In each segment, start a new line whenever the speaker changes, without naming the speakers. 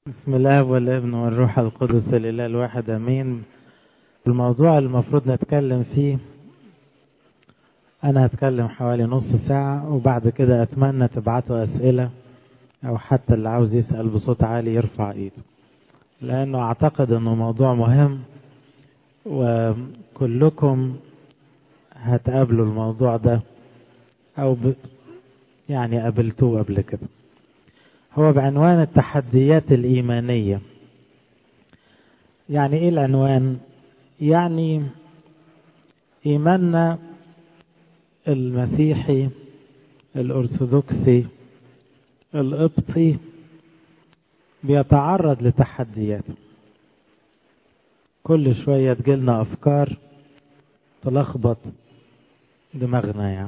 بسم الله والابن والروح القدس الاله الواحد امين الموضوع المفروض نتكلم فيه انا هتكلم حوالي نص ساعة وبعد كده اتمنى تبعتوا اسئلة او حتى اللي عاوز يسأل بصوت عالي يرفع ايده لانه اعتقد انه موضوع مهم وكلكم هتقابلوا الموضوع ده او ب... يعني قابلتوه قبل كده هو بعنوان التحديات الإيمانية يعني إيه العنوان؟ يعني إيماننا المسيحي الأرثوذكسي القبطي بيتعرض لتحديات كل شوية تجيلنا أفكار تلخبط دماغنا يعني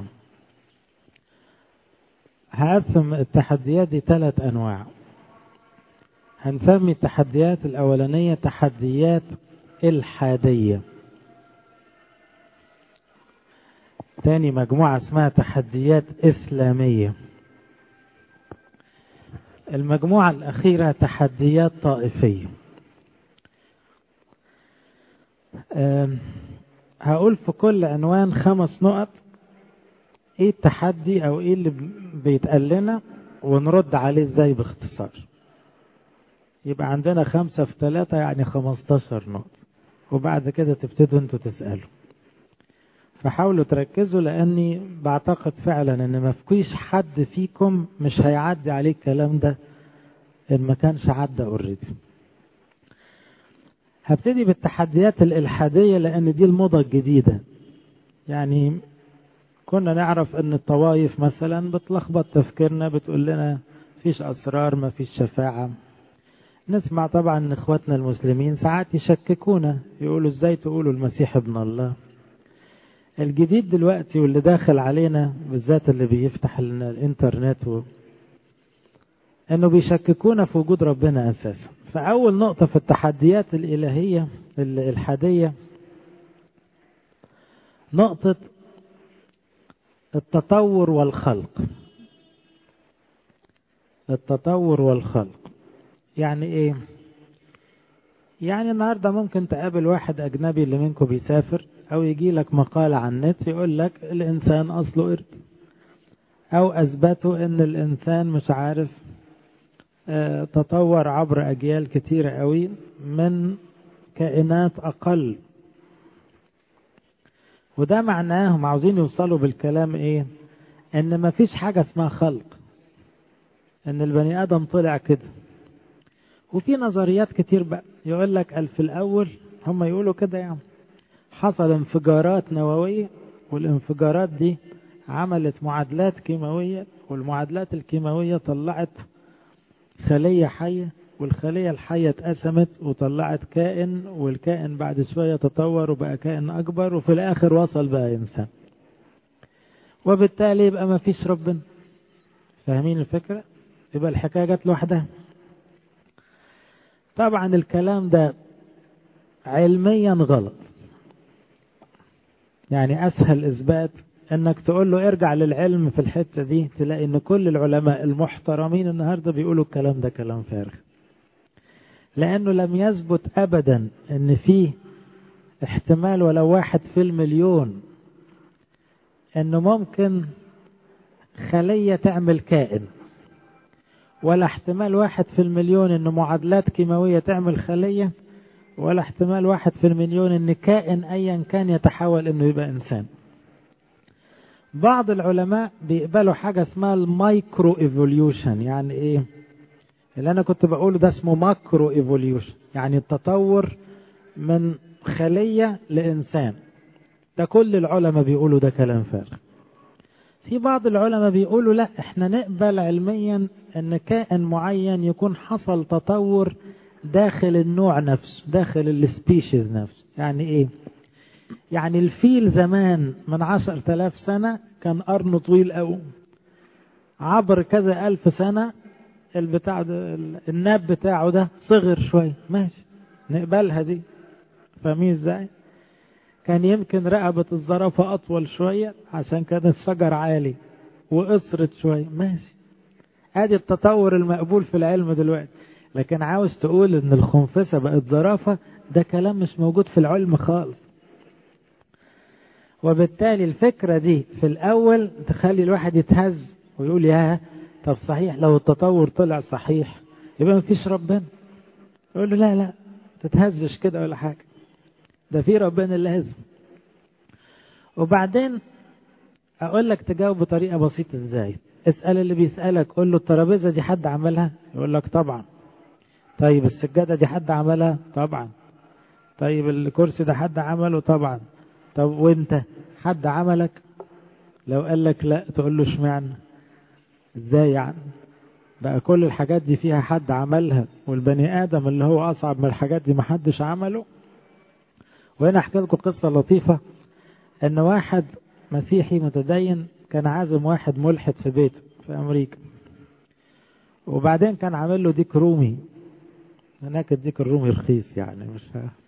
هقسم التحديات دي ثلاث انواع هنسمي التحديات الاولانيه تحديات الحاديه تاني مجموعه اسمها تحديات اسلاميه المجموعه الاخيره تحديات طائفيه هقول في كل عنوان خمس نقط ايه التحدي او ايه اللي بيتقال لنا ونرد عليه ازاي باختصار يبقى عندنا خمسة في ثلاثة يعني خمستاشر نقطة وبعد كده تبتدوا انتوا تسألوا فحاولوا تركزوا لاني بعتقد فعلا ان ما فيش حد فيكم مش هيعدي عليه الكلام ده ان ما كانش عدى اوريدي هبتدي بالتحديات الالحادية لان دي الموضة الجديدة يعني كنا نعرف ان الطوائف مثلا بتلخبط تفكيرنا بتقول لنا فيش اسرار ما فيش شفاعة نسمع طبعا ان اخواتنا المسلمين ساعات يشككونا يقولوا ازاي تقولوا المسيح ابن الله الجديد دلوقتي واللي داخل علينا بالذات اللي بيفتح لنا الانترنت و... انه بيشككونا في وجود ربنا اساسا فاول نقطة في التحديات الالهية الالحادية نقطة التطور والخلق التطور والخلق يعني ايه يعني النهاردة ممكن تقابل واحد اجنبي اللي منكم بيسافر او يجي لك مقالة على النت يقول لك الانسان اصله قرد او اثبتوا ان الانسان مش عارف اه تطور عبر اجيال كتيرة قوي من كائنات اقل وده معناه هم عاوزين يوصلوا بالكلام ايه ان مفيش حاجة اسمها خلق ان البني ادم طلع كده وفي نظريات كتير بقى يقول لك في الاول هم يقولوا كده يعني حصل انفجارات نووية والانفجارات دي عملت معادلات كيماوية والمعادلات الكيماوية طلعت خلية حية والخلية الحية اتقسمت وطلعت كائن والكائن بعد شوية تطور وبقى كائن أكبر وفي الآخر وصل بقى إنسان وبالتالي يبقى ما فيش ربنا فاهمين الفكرة؟ يبقى الحكاية جت لوحدها طبعا الكلام ده علميا غلط يعني أسهل إثبات انك تقول له ارجع للعلم في الحتة دي تلاقي ان كل العلماء المحترمين النهاردة بيقولوا الكلام ده كلام فارغ لانه لم يثبت ابدا ان فيه احتمال ولو واحد في المليون انه ممكن خلية تعمل كائن ولا احتمال واحد في المليون ان معادلات كيماوية تعمل خلية ولا احتمال واحد في المليون ان كائن ايا كان يتحول انه يبقى انسان بعض العلماء بيقبلوا حاجة اسمها المايكرو ايفوليوشن يعني ايه اللي انا كنت بقوله ده اسمه ماكرو ايفوليوشن يعني التطور من خلية لإنسان ده كل العلماء بيقولوا ده كلام فارغ في بعض العلماء بيقولوا لا احنا نقبل علميا ان كائن معين يكون حصل تطور داخل النوع نفسه داخل السبيشيز نفسه يعني ايه يعني الفيل زمان من عشر تلاف سنة كان قرنه طويل قوي عبر كذا ألف سنة البتاع ده الناب بتاعه ده صغر شوية ماشي نقبلها دي فاهمين ازاي كان يمكن رقبة الزرافة أطول شوية عشان كان الشجر عالي وقصرت شوية ماشي ادي التطور المقبول في العلم دلوقتي لكن عاوز تقول ان الخنفسة بقت زرافة ده كلام مش موجود في العلم خالص وبالتالي الفكرة دي في الأول تخلي الواحد يتهز ويقول يا طب صحيح لو التطور طلع صحيح يبقى مفيش ربنا يقول له لا لا تتهزش كده ولا حاجة ده في ربنا لازم وبعدين أقول لك تجاوب بطريقة بسيطة إزاي اسأل اللي بيسألك قول له الترابيزة دي حد عملها يقول لك طبعا طيب السجادة دي حد عملها طبعا طيب الكرسي ده حد عمله طبعا طب وانت حد عملك لو قال لك لا تقول له اشمعنى ازاي يعني بقى كل الحاجات دي فيها حد عملها والبني ادم اللي هو اصعب من الحاجات دي محدش عمله وهنا احكي لكم قصه لطيفه ان واحد مسيحي متدين كان عازم واحد ملحد في بيته في امريكا وبعدين كان عامل له ديك رومي هناك الديك الرومي رخيص يعني مش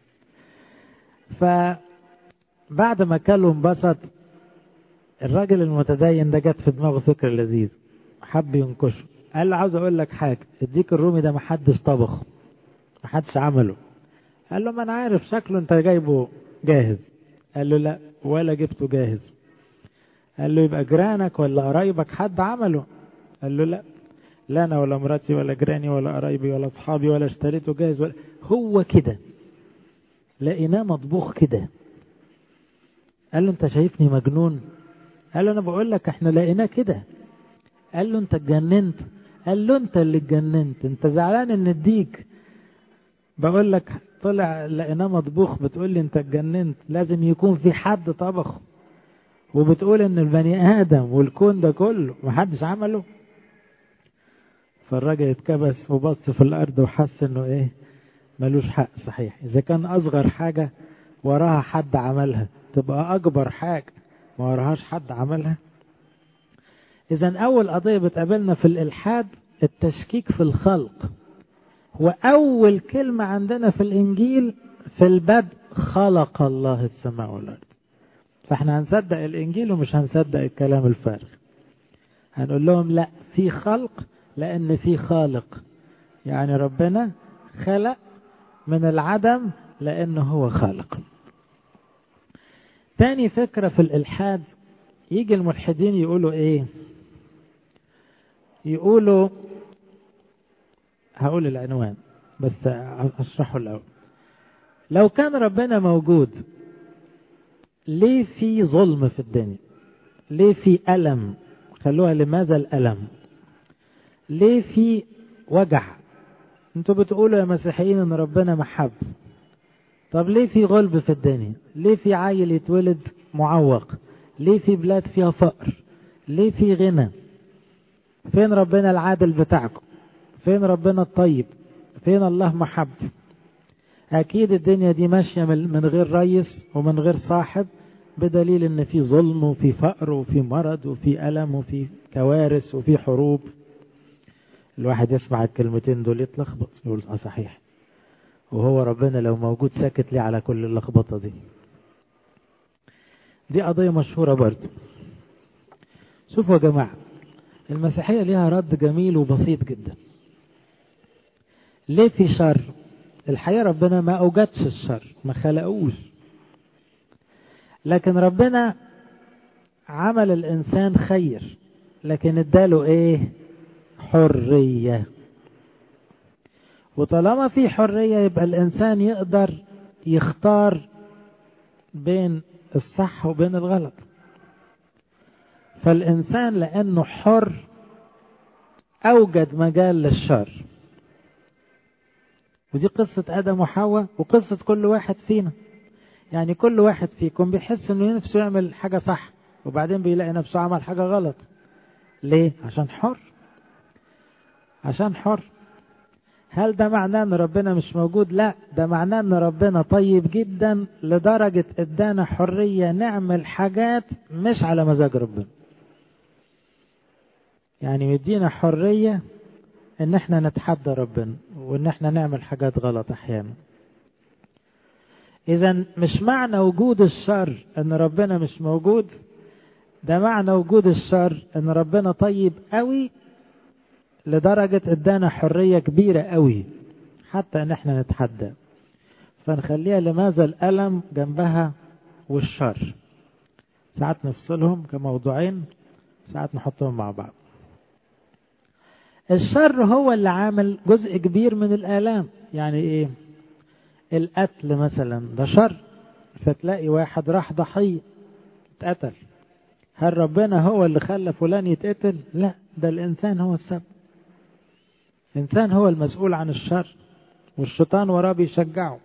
فبعد ما كله انبسط الراجل المتدين ده جت في دماغه فكرة لذيذ حب ينكشه قال له عاوز اقول لك حاجة الديك الرومي ده محدش طبخه محدش عمله قال له ما انا عارف شكله انت جايبه جاهز قال له لا ولا جبته جاهز قال له يبقى جيرانك ولا قرايبك حد عمله قال له لا لا انا ولا مراتي ولا جيراني ولا قرايبي ولا اصحابي ولا اشتريته جاهز ولا هو كده لقيناه مطبوخ كده قال له انت شايفني مجنون قال له انا بقول لك احنا لقيناه كده قال له انت اتجننت قال له انت اللي اتجننت انت زعلان ان اديك بقول لك طلع لقيناه مطبوخ بتقول لي انت اتجننت لازم يكون في حد طبخه وبتقول ان البني ادم والكون ده كله محدش عمله فالراجل اتكبس وبص في الارض وحس انه ايه ملوش حق صحيح اذا كان اصغر حاجه وراها حد عملها تبقى اكبر حاجه ما وراهاش حد عملها اذا اول قضيه بتقابلنا في الالحاد التشكيك في الخلق هو اول كلمه عندنا في الانجيل في البدء خلق الله السماء والارض فاحنا هنصدق الانجيل ومش هنصدق الكلام الفارغ هنقول لهم لا في خلق لان في خالق يعني ربنا خلق من العدم لانه هو خالق تاني فكرة في الإلحاد يجي الملحدين يقولوا إيه يقولوا هقول العنوان بس أشرحه الأول لو كان ربنا موجود ليه في ظلم في الدنيا ليه في ألم خلوها لماذا الألم ليه في وجع انتوا بتقولوا يا مسيحيين ان ربنا محب طب ليه في غلب في الدنيا ليه في عيل يتولد معوق ليه في بلاد فيها فقر ليه في غنى فين ربنا العادل بتاعكم فين ربنا الطيب فين الله محب اكيد الدنيا دي ماشيه من غير ريس ومن غير صاحب بدليل ان في ظلم وفي فقر وفي مرض وفي الم وفي كوارث وفي حروب الواحد يسمع الكلمتين دول يتلخبط يقول اه صحيح وهو ربنا لو موجود ساكت ليه على كل اللخبطه دي دي قضيه مشهوره برضه شوفوا يا جماعه المسيحيه ليها رد جميل وبسيط جدا ليه في شر الحقيقه ربنا ما اوجدش الشر ما خلقوش لكن ربنا عمل الانسان خير لكن اداله ايه حريه وطالما في حريه يبقى الانسان يقدر يختار بين الصح وبين الغلط فالانسان لانه حر اوجد مجال للشر ودي قصة آدم وحواء وقصة كل واحد فينا يعني كل واحد فيكم بيحس انه نفسه يعمل حاجة صح وبعدين بيلاقي نفسه عمل حاجة غلط ليه؟ عشان حر عشان حر هل ده معناه ان ربنا مش موجود لا ده معناه ان ربنا طيب جدا لدرجة ادانا حرية نعمل حاجات مش على مزاج ربنا يعني مدينا حرية ان احنا نتحدى ربنا وان احنا نعمل حاجات غلط احيانا اذا مش معنى وجود الشر ان ربنا مش موجود ده معنى وجود الشر ان ربنا طيب قوي لدرجة ادانا حرية كبيرة قوي حتى ان احنا نتحدى فنخليها لماذا الألم جنبها والشر ساعات نفصلهم كموضوعين ساعات نحطهم مع بعض الشر هو اللي عامل جزء كبير من الآلام يعني ايه القتل مثلا ده شر فتلاقي واحد راح ضحية اتقتل هل ربنا هو اللي خلى فلان يتقتل لا ده الإنسان هو السبب الإنسان هو المسؤول عن الشر والشيطان وراه بيشجعه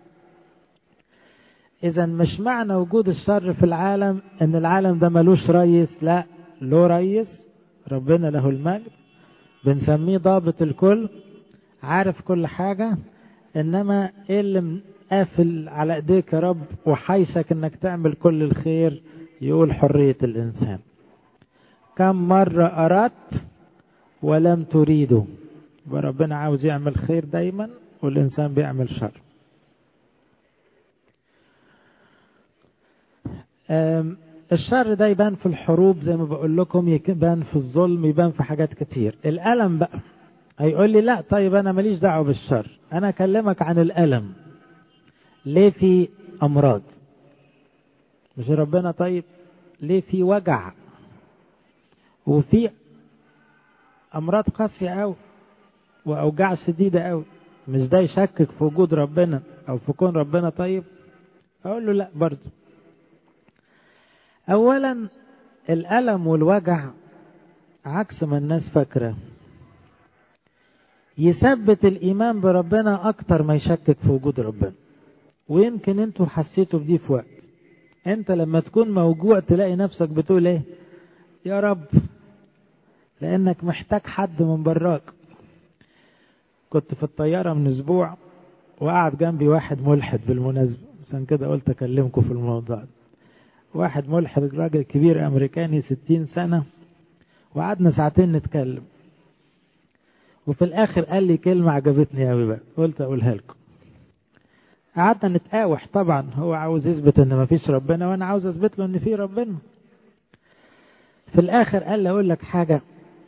إذا مش معنى وجود الشر في العالم إن العالم ده ملوش ريس لا له ريس ربنا له المجد بنسميه ضابط الكل عارف كل حاجة إنما إيه اللي قافل على إيديك يا رب وحيشك إنك تعمل كل الخير يقول حرية الإنسان كم مرة أردت ولم تريده وربنا عاوز يعمل خير دايما والإنسان بيعمل شر الشر ده يبان في الحروب زي ما بقول لكم يبان في الظلم يبان في حاجات كتير الألم بقى هيقول لي لا طيب أنا ماليش دعوة بالشر أنا أكلمك عن الألم ليه في أمراض مش ربنا طيب ليه في وجع وفي أمراض قاسية أوي وأوجاع شديدة أوي مش ده يشكك في وجود ربنا أو في كون ربنا طيب أقول له لا برضه أولا الألم والوجع عكس ما الناس فاكرة يثبت الإيمان بربنا أكتر ما يشكك في وجود ربنا ويمكن انتوا حسيتوا بدي في وقت انت لما تكون موجوع تلاقي نفسك بتقول ايه يا رب لانك محتاج حد من براك كنت في الطيارة من اسبوع وقعد جنبي واحد ملحد بالمناسبة عشان كده قلت اكلمكم في الموضوع ده واحد ملحد راجل كبير امريكاني ستين سنة وقعدنا ساعتين نتكلم وفي الاخر قال لي كلمة عجبتني قوي بقى قلت اقولها لكم قعدنا نتقاوح طبعا هو عاوز يثبت ان مفيش ربنا وانا عاوز اثبت له ان في ربنا في الاخر قال لي اقول لك حاجة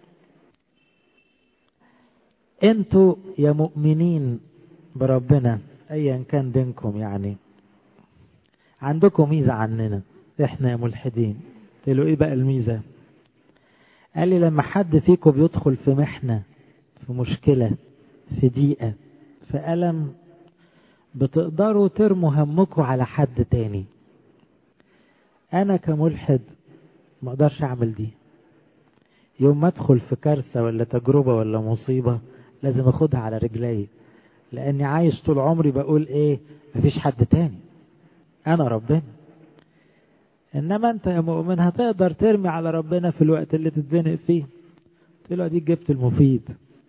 انتوا يا مؤمنين بربنا ايا كان دينكم يعني عندكم ميزة عننا احنا يا ملحدين قلت له ايه بقى الميزة قال لي لما حد فيكم بيدخل في محنة في مشكلة في ضيقة في ألم بتقدروا ترموا همكم على حد تاني انا كملحد ما اقدرش اعمل دي يوم ما ادخل في كارثة ولا تجربة ولا مصيبة لازم اخدها على رجلي لاني عايش طول عمري بقول ايه مفيش حد تاني انا ربنا انما انت يا مؤمن هتقدر ترمي على ربنا في الوقت اللي تتزنق فيه قلت له اديك جبت المفيد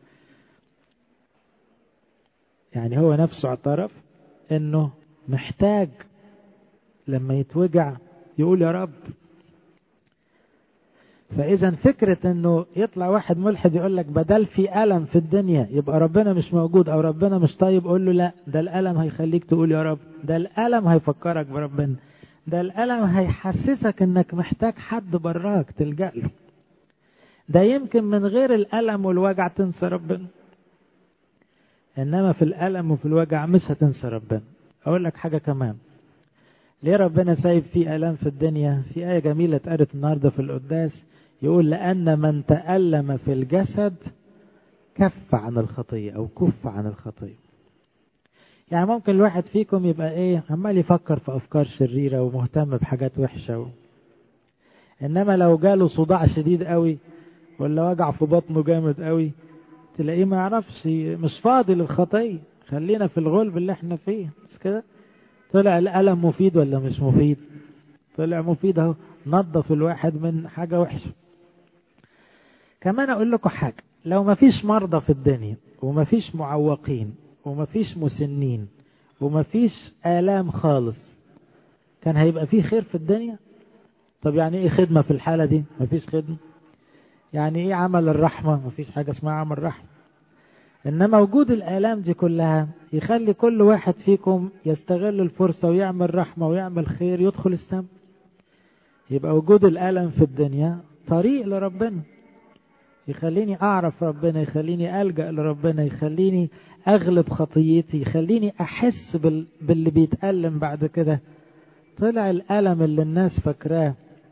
يعني هو نفسه اعترف انه محتاج لما يتوجع يقول يا رب فاذا فكرة انه يطلع واحد ملحد يقول لك بدل في الم في الدنيا يبقى ربنا مش موجود او ربنا مش طيب قول له لا ده الالم هيخليك تقول يا رب ده الالم هيفكرك بربنا ده الالم هيحسسك انك محتاج حد براك تلجأ له ده يمكن من غير الالم والوجع تنسى ربنا انما في الالم وفي الوجع مش هتنسى ربنا اقول لك حاجه كمان ليه ربنا سايب في الام في الدنيا في ايه جميله اتقالت النهارده في القداس يقول لان من تالم في الجسد كف عن الخطيه او كف عن الخطيه يعني ممكن الواحد فيكم يبقى ايه عمال يفكر في افكار شريره ومهتم بحاجات وحشه و... انما لو جاله صداع شديد قوي ولا وجع في بطنه جامد قوي تلاقيه ما يعرفش مش فاضي للخطية خلينا في الغلب اللي احنا فيه بس كده طلع الألم مفيد ولا مش مفيد طلع مفيد اهو نظف الواحد من حاجة وحشة كمان اقول لكم حاجة لو ما فيش مرضى في الدنيا وما فيش معوقين وما فيش مسنين وما فيش آلام خالص كان هيبقى فيه خير في الدنيا طب يعني ايه خدمة في الحالة دي ما فيش خدمة يعني ايه عمل الرحمة مفيش حاجة اسمها عمل رحمة انما وجود الالام دي كلها يخلي كل واحد فيكم يستغل الفرصة ويعمل رحمة ويعمل خير يدخل السماء يبقى وجود الالم في الدنيا طريق لربنا يخليني أعرف ربنا يخليني ألجأ لربنا يخليني أغلب خطيتي يخليني أحس بال... باللي بيتألم بعد كده طلع الألم اللي الناس فاكراه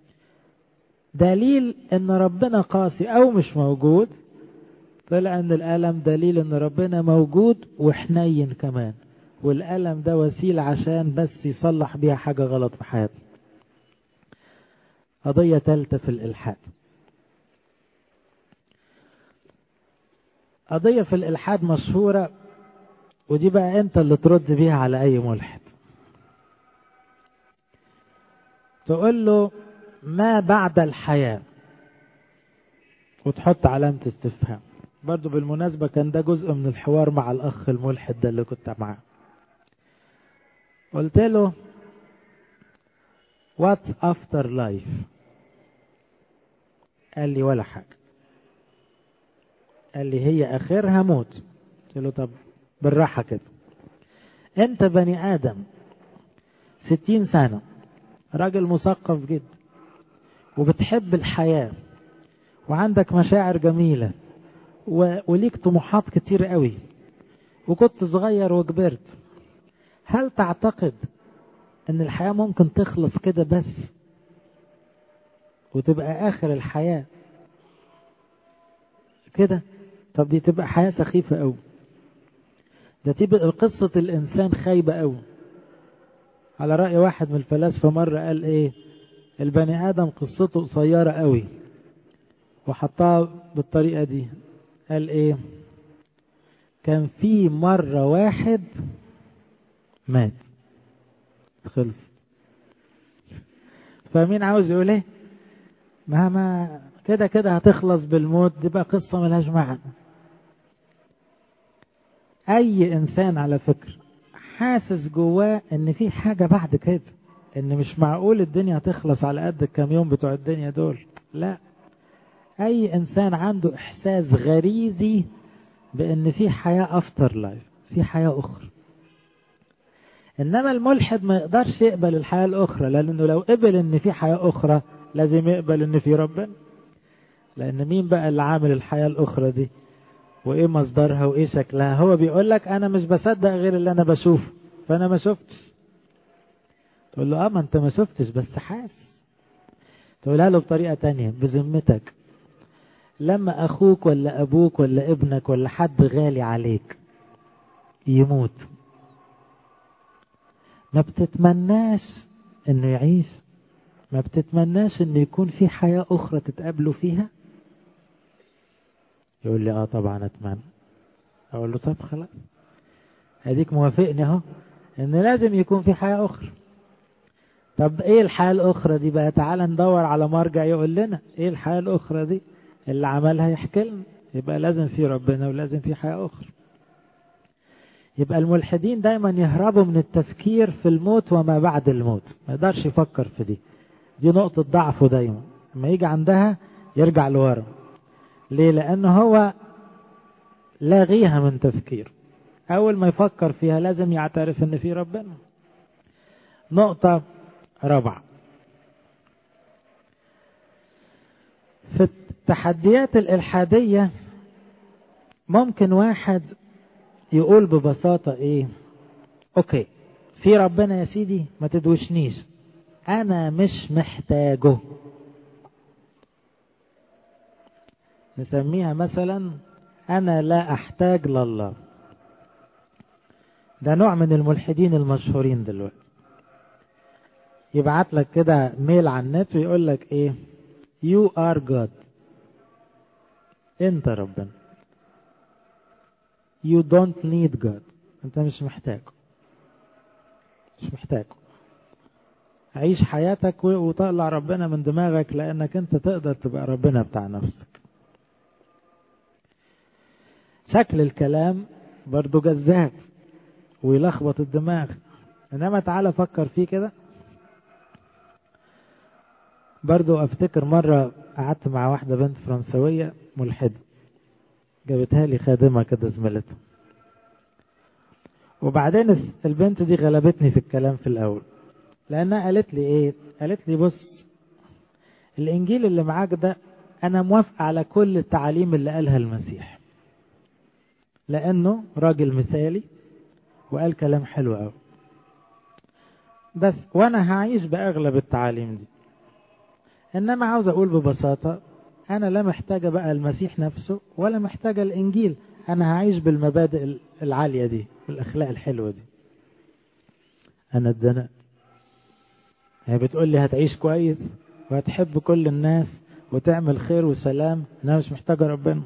دليل ان ربنا قاسي او مش موجود طلع ان الالم دليل ان ربنا موجود وحنين كمان والالم ده وسيله عشان بس يصلح بيها حاجه غلط في حياتنا قضيه ثالثه في الالحاد قضيه في الالحاد مشهوره ودي بقى انت اللي ترد بيها على اي ملحد تقول له ما بعد الحياة وتحط علامة استفهام برضو بالمناسبة كان ده جزء من الحوار مع الأخ الملحد ده اللي كنت معاه قلت له What's after life قال لي ولا حاجة قال لي هي آخرها موت قلت له طب بالراحة كده أنت بني آدم ستين سنة راجل مثقف جدا وبتحب الحياة وعندك مشاعر جميلة و... وليك طموحات كتير قوي وكنت صغير وكبرت هل تعتقد ان الحياة ممكن تخلص كده بس وتبقى اخر الحياة كده طب دي تبقى حياة سخيفة قوي ده تبقى قصة الانسان خايبة قوي على رأي واحد من الفلاسفة مرة قال ايه البني ادم قصته قصيره قوي وحطها بالطريقه دي قال ايه كان في مره واحد مات خلص فمين عاوز يقول ايه مهما كده كده هتخلص بالموت دي بقى قصه ملهاش معنى اي انسان على فكره حاسس جواه ان في حاجه بعد كده ان مش معقول الدنيا هتخلص على قد الكام يوم بتوع الدنيا دول لا اي انسان عنده احساس غريزي بان في حياة افتر لايف في حياة اخرى انما الملحد ما يقدرش يقبل الحياة الاخرى لانه لو قبل ان في حياة اخرى لازم يقبل ان في ربنا لان مين بقى اللي عامل الحياة الاخرى دي وايه مصدرها وايه شكلها هو بيقول لك انا مش بصدق غير اللي انا بشوفه فانا ما شفتش تقول له اه ما انت ما شفتش بس حاسس تقولها له بطريقة تانية بذمتك لما اخوك ولا ابوك ولا ابنك ولا حد غالي عليك يموت ما بتتمناش انه يعيش ما بتتمناش انه يكون في حياة اخرى تتقابلوا فيها يقول لي اه طبعا اتمنى اقول له طب خلاص اديك موافقني اهو ان لازم يكون في حياة اخرى طب ايه الحياة الاخرى دي بقى تعالى ندور على مرجع يقول لنا ايه الحياة الاخرى دي اللي عملها يحكي لنا يبقى لازم في ربنا ولازم في حياة اخرى يبقى الملحدين دايما يهربوا من التفكير في الموت وما بعد الموت ما يقدرش يفكر في دي دي نقطة ضعفه دايما لما يجي عندها يرجع لورا ليه لان هو لاغيها من تفكير اول ما يفكر فيها لازم يعترف ان في ربنا نقطة رابعة في التحديات الإلحادية ممكن واحد يقول ببساطة إيه أوكي في ربنا يا سيدي ما تدوشنيش أنا مش محتاجه نسميها مثلا أنا لا أحتاج لله ده نوع من الملحدين المشهورين دلوقتي يبعت لك كده ميل على النت ويقول لك ايه you are God انت ربنا you don't need God انت مش محتاجه مش محتاجه عيش حياتك وطلع ربنا من دماغك لانك انت تقدر تبقى ربنا بتاع نفسك شكل الكلام برضو جذاب ويلخبط الدماغ انما تعالى فكر فيه كده برضو افتكر مرة قعدت مع واحدة بنت فرنسوية ملحدة جابتها لي خادمة كده زميلتها وبعدين البنت دي غلبتني في الكلام في الاول لانها قالت لي ايه قالت لي بص الانجيل اللي معاك ده أنا موافق على كل التعاليم اللي قالها المسيح لأنه راجل مثالي وقال كلام حلو قوي بس وأنا هعيش بأغلب التعاليم دي إنما عاوز أقول ببساطة أنا لا محتاجة بقى المسيح نفسه ولا محتاجة الإنجيل أنا هعيش بالمبادئ العالية دي بالأخلاق الحلوة دي أنا اتزنقت هي بتقول لي هتعيش كويس وهتحب كل الناس وتعمل خير وسلام أنا مش محتاجة ربنا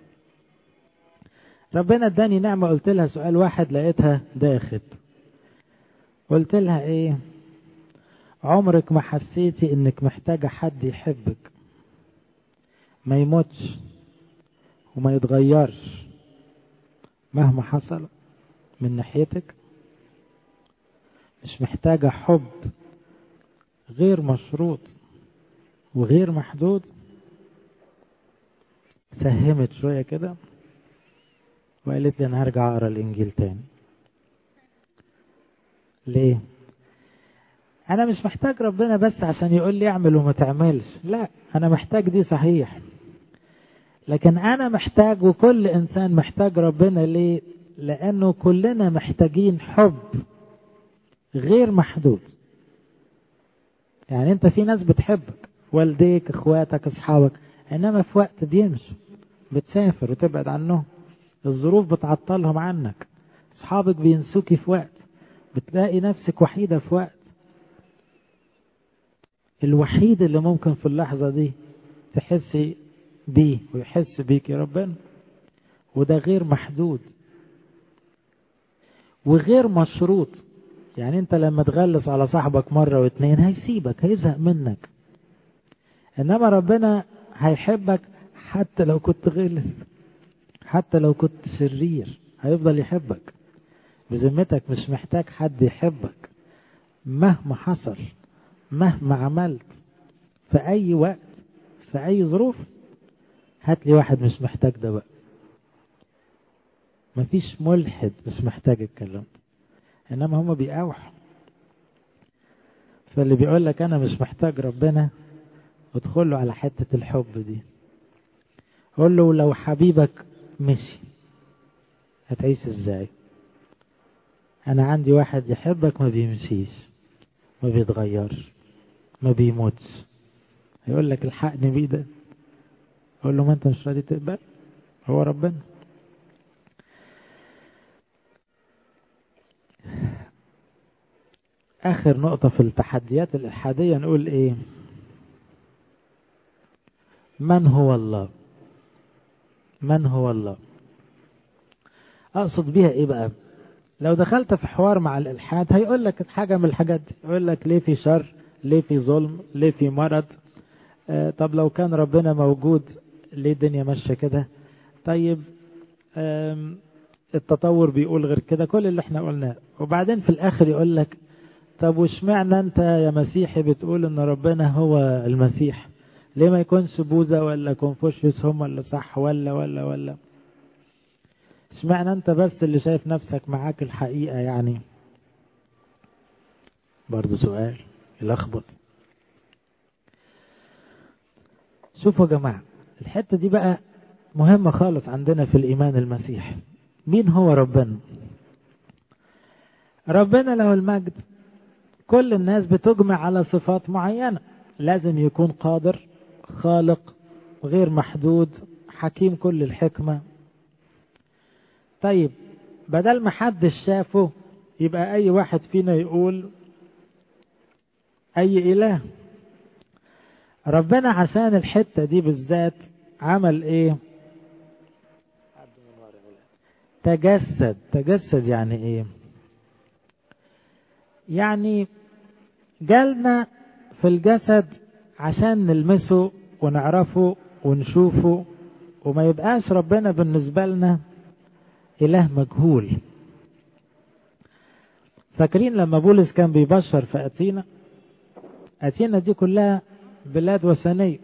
ربنا اداني نعمة قلت لها سؤال واحد لقيتها داخل قلت لها ايه عمرك ما حسيتي انك محتاجة حد يحبك ما يموتش وما يتغيرش مهما حصل من ناحيتك مش محتاجة حب غير مشروط وغير محدود سهمت شوية كده وقالت لي انا هرجع اقرا الانجيل تاني ليه انا مش محتاج ربنا بس عشان يقول لي اعمل وما تعملش لا انا محتاج دي صحيح لكن انا محتاج وكل انسان محتاج ربنا ليه لانه كلنا محتاجين حب غير محدود يعني انت في ناس بتحبك والديك اخواتك اصحابك انما في وقت بيمشوا بتسافر وتبعد عنهم الظروف بتعطلهم عنك اصحابك بينسوكي في وقت بتلاقي نفسك وحيدة في وقت الوحيد اللي ممكن في اللحظة دي تحسي بيه ويحس بيك يا ربنا وده غير محدود وغير مشروط يعني انت لما تغلس على صاحبك مرة واتنين هيسيبك هيزهق منك انما ربنا هيحبك حتى لو كنت غلس حتى لو كنت شرير هيفضل يحبك بذمتك مش محتاج حد يحبك مهما حصل مهما عملت في اي وقت في اي ظروف هات لي واحد مش محتاج ده بقى مفيش ملحد مش محتاج الكلام انما هما بيقاوحوا فاللي بيقول لك انا مش محتاج ربنا ادخل له على حتة الحب دي قول له لو حبيبك مشي هتعيش ازاي انا عندي واحد يحبك ما بيمشيش ما بيتغيرش ما بيموتش هيقول لك الحقني بيه ده اقول له ما انت مش راضي تقبل هو ربنا اخر نقطة في التحديات الالحادية نقول ايه من هو الله من هو الله اقصد بيها ايه بقى لو دخلت في حوار مع الالحاد هيقول لك حاجة من الحاجات دي يقول لك ليه في شر ليه في ظلم ليه في مرض آه طب لو كان ربنا موجود ليه الدنيا ماشية كده طيب التطور بيقول غير كده كل اللي احنا قلناه وبعدين في الاخر يقول لك طب واشمعنى انت يا مسيحي بتقول ان ربنا هو المسيح ليه ما يكونش بوذا ولا كونفوشيوس هم اللي صح ولا ولا ولا اشمعنى انت بس اللي شايف نفسك معاك الحقيقة يعني برضه سؤال يلخبط شوفوا يا جماعة الحتة دي بقى مهمة خالص عندنا في الإيمان المسيحي مين هو ربنا ربنا له المجد كل الناس بتجمع على صفات معينة لازم يكون قادر خالق غير محدود حكيم كل الحكمة طيب بدل ما حد شافه يبقى أي واحد فينا يقول أي إله ربنا عشان الحتة دي بالذات عمل إيه تجسد تجسد يعني إيه يعني جالنا في الجسد عشان نلمسه ونعرفه ونشوفه وما يبقاش ربنا بالنسبة لنا إله مجهول فاكرين لما بولس كان بيبشر في أتينا أتينا دي كلها بلاد وثنية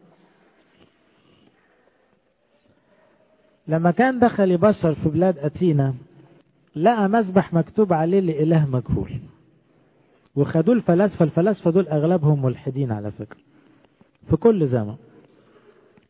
لما كان دخل يبشر في بلاد أتينا لقى مسبح مكتوب عليه لإله مجهول وخدوه الفلاسفة الفلاسفة دول أغلبهم ملحدين على فكرة في كل زمن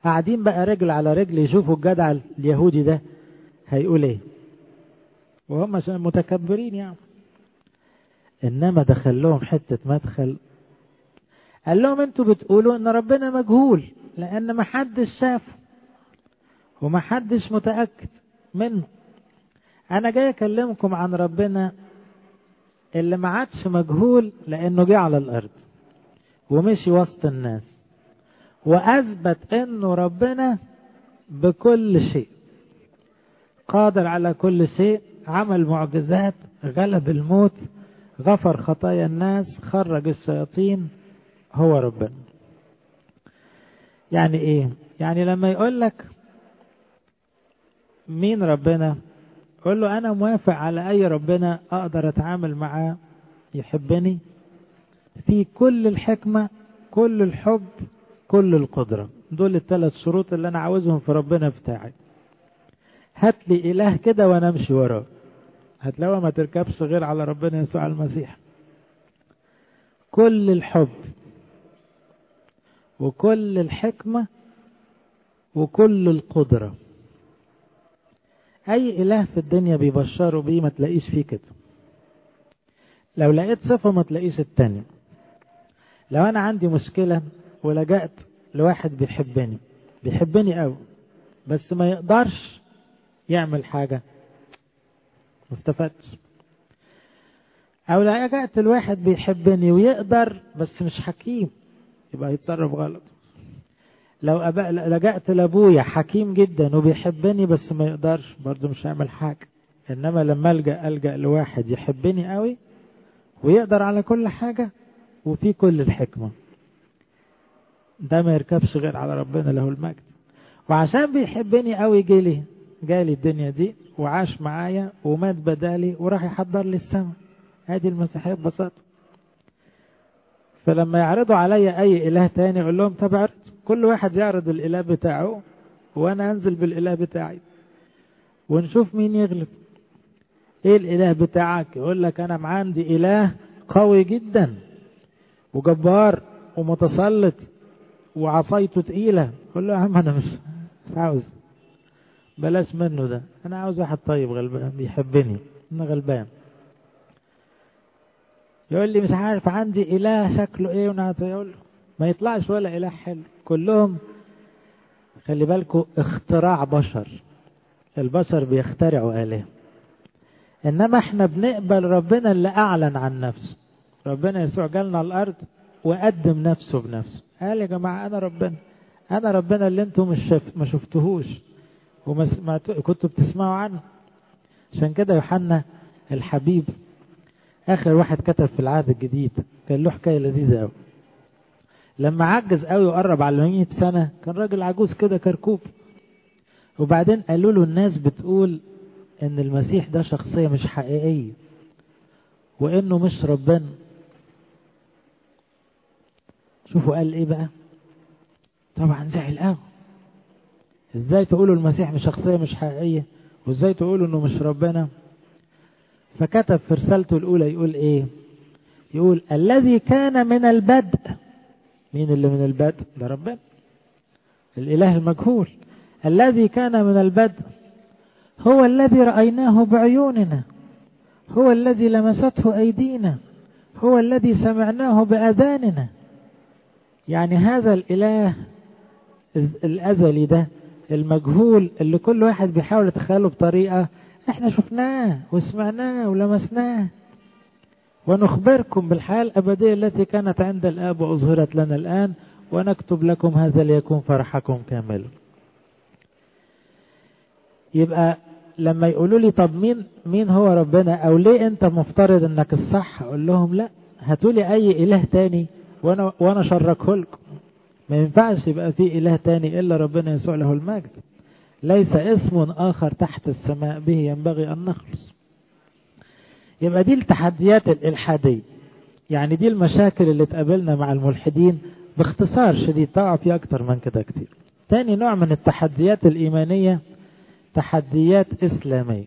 قاعدين بقى رجل على رجل يشوفوا الجدع اليهودي ده هيقول ايه وهم متكبرين يعني انما دخل لهم حته مدخل قال لهم انتوا بتقولوا ان ربنا مجهول لان ما حدش شافه وما حدش متاكد منه انا جاي اكلمكم عن ربنا اللي ما عادش مجهول لانه جه على الارض ومشي وسط الناس واثبت انه ربنا بكل شيء قادر على كل شيء عمل معجزات غلب الموت غفر خطايا الناس خرج الشياطين هو ربنا يعني ايه يعني لما يقول لك مين ربنا قول له انا موافق على اي ربنا اقدر اتعامل معاه يحبني في كل الحكمة كل الحب كل القدرة دول الثلاث شروط اللي انا عاوزهم في ربنا بتاعي هات لي اله كده وانا امشي وراه هتلاقيها ما تركبش غير على ربنا يسوع المسيح كل الحب وكل الحكمة وكل القدرة أي إله في الدنيا بيبشروا بيه ما تلاقيش فيه كده لو لقيت صفة ما تلاقيش التانية لو أنا عندي مشكلة ولجأت لواحد بيحبني بيحبني قوي بس ما يقدرش يعمل حاجة ما استفدتش أو لجأت لواحد بيحبني ويقدر بس مش حكيم يبقى يتصرف غلط لو أبقى لجأت لأبويا حكيم جدا وبيحبني بس ما يقدرش برضه مش هيعمل حاجة إنما لما ألجأ ألجأ لواحد يحبني قوي ويقدر على كل حاجة وفي كل الحكمة ده ما يركبش غير على ربنا له المجد وعشان بيحبني قوي جالي جالي الدنيا دي وعاش معايا ومات بدالي وراح يحضر لي السماء ادي المسيحية ببساطة فلما يعرضوا عليا اي اله تاني اقول لهم طب عرض كل واحد يعرض الاله بتاعه وانا انزل بالاله بتاعي ونشوف مين يغلب ايه الاله بتاعك يقول لك انا عندي اله قوي جدا وجبار ومتسلط وعصايته تقيلة قول له يا عم انا مش مش عاوز بلاش منه ده انا عاوز واحد طيب غلبان بيحبني انا غلبان يقول لي مش عارف عندي اله شكله ايه وانا يقول له ما يطلعش ولا اله حلو كلهم خلي بالكم اختراع بشر البشر بيخترعوا اله انما احنا بنقبل ربنا اللي اعلن عن نفسه ربنا يسوع جالنا الارض وقدم نفسه بنفسه قال يا جماعه انا ربنا انا ربنا اللي انتم مش شف... ما شفتهوش وما ما كنتوا بتسمعوا عنه عشان كده يوحنا الحبيب اخر واحد كتب في العهد الجديد كان له حكايه لذيذه قوي لما عجز قوي وقرب على 100 سنه كان راجل عجوز كده كركوب وبعدين قالوا له الناس بتقول ان المسيح ده شخصيه مش حقيقيه وانه مش ربنا شوفوا قال ايه بقى طبعا زعل قوي ازاي تقولوا المسيح مش شخصيه مش حقيقيه وازاي تقولوا انه مش ربنا فكتب في رسالته الاولى يقول ايه يقول الذي كان من البدء مين اللي من البدء ده ربنا الاله المجهول الذي كان من البدء هو الذي رايناه بعيوننا هو الذي لمسته ايدينا هو الذي سمعناه باذاننا يعني هذا الاله الازلي ده المجهول اللي كل واحد بيحاول يتخيله بطريقه احنا شفناه وسمعناه ولمسناه ونخبركم بالحياه الابديه التي كانت عند الاب واظهرت لنا الان ونكتب لكم هذا ليكون فرحكم كاملا يبقى لما يقولوا لي طب مين مين هو ربنا او ليه انت مفترض انك الصح اقول لهم لا هاتوا لي اي اله تاني وانا وانا اشركه لكم ما ينفعش يبقى في اله تاني الا ربنا يسوع له المجد ليس اسم اخر تحت السماء به ينبغي ان نخلص يبقى دي التحديات الالحاديه يعني دي المشاكل اللي تقابلنا مع الملحدين باختصار شديد طبعا في اكتر من كده كتير تاني نوع من التحديات الايمانيه تحديات اسلاميه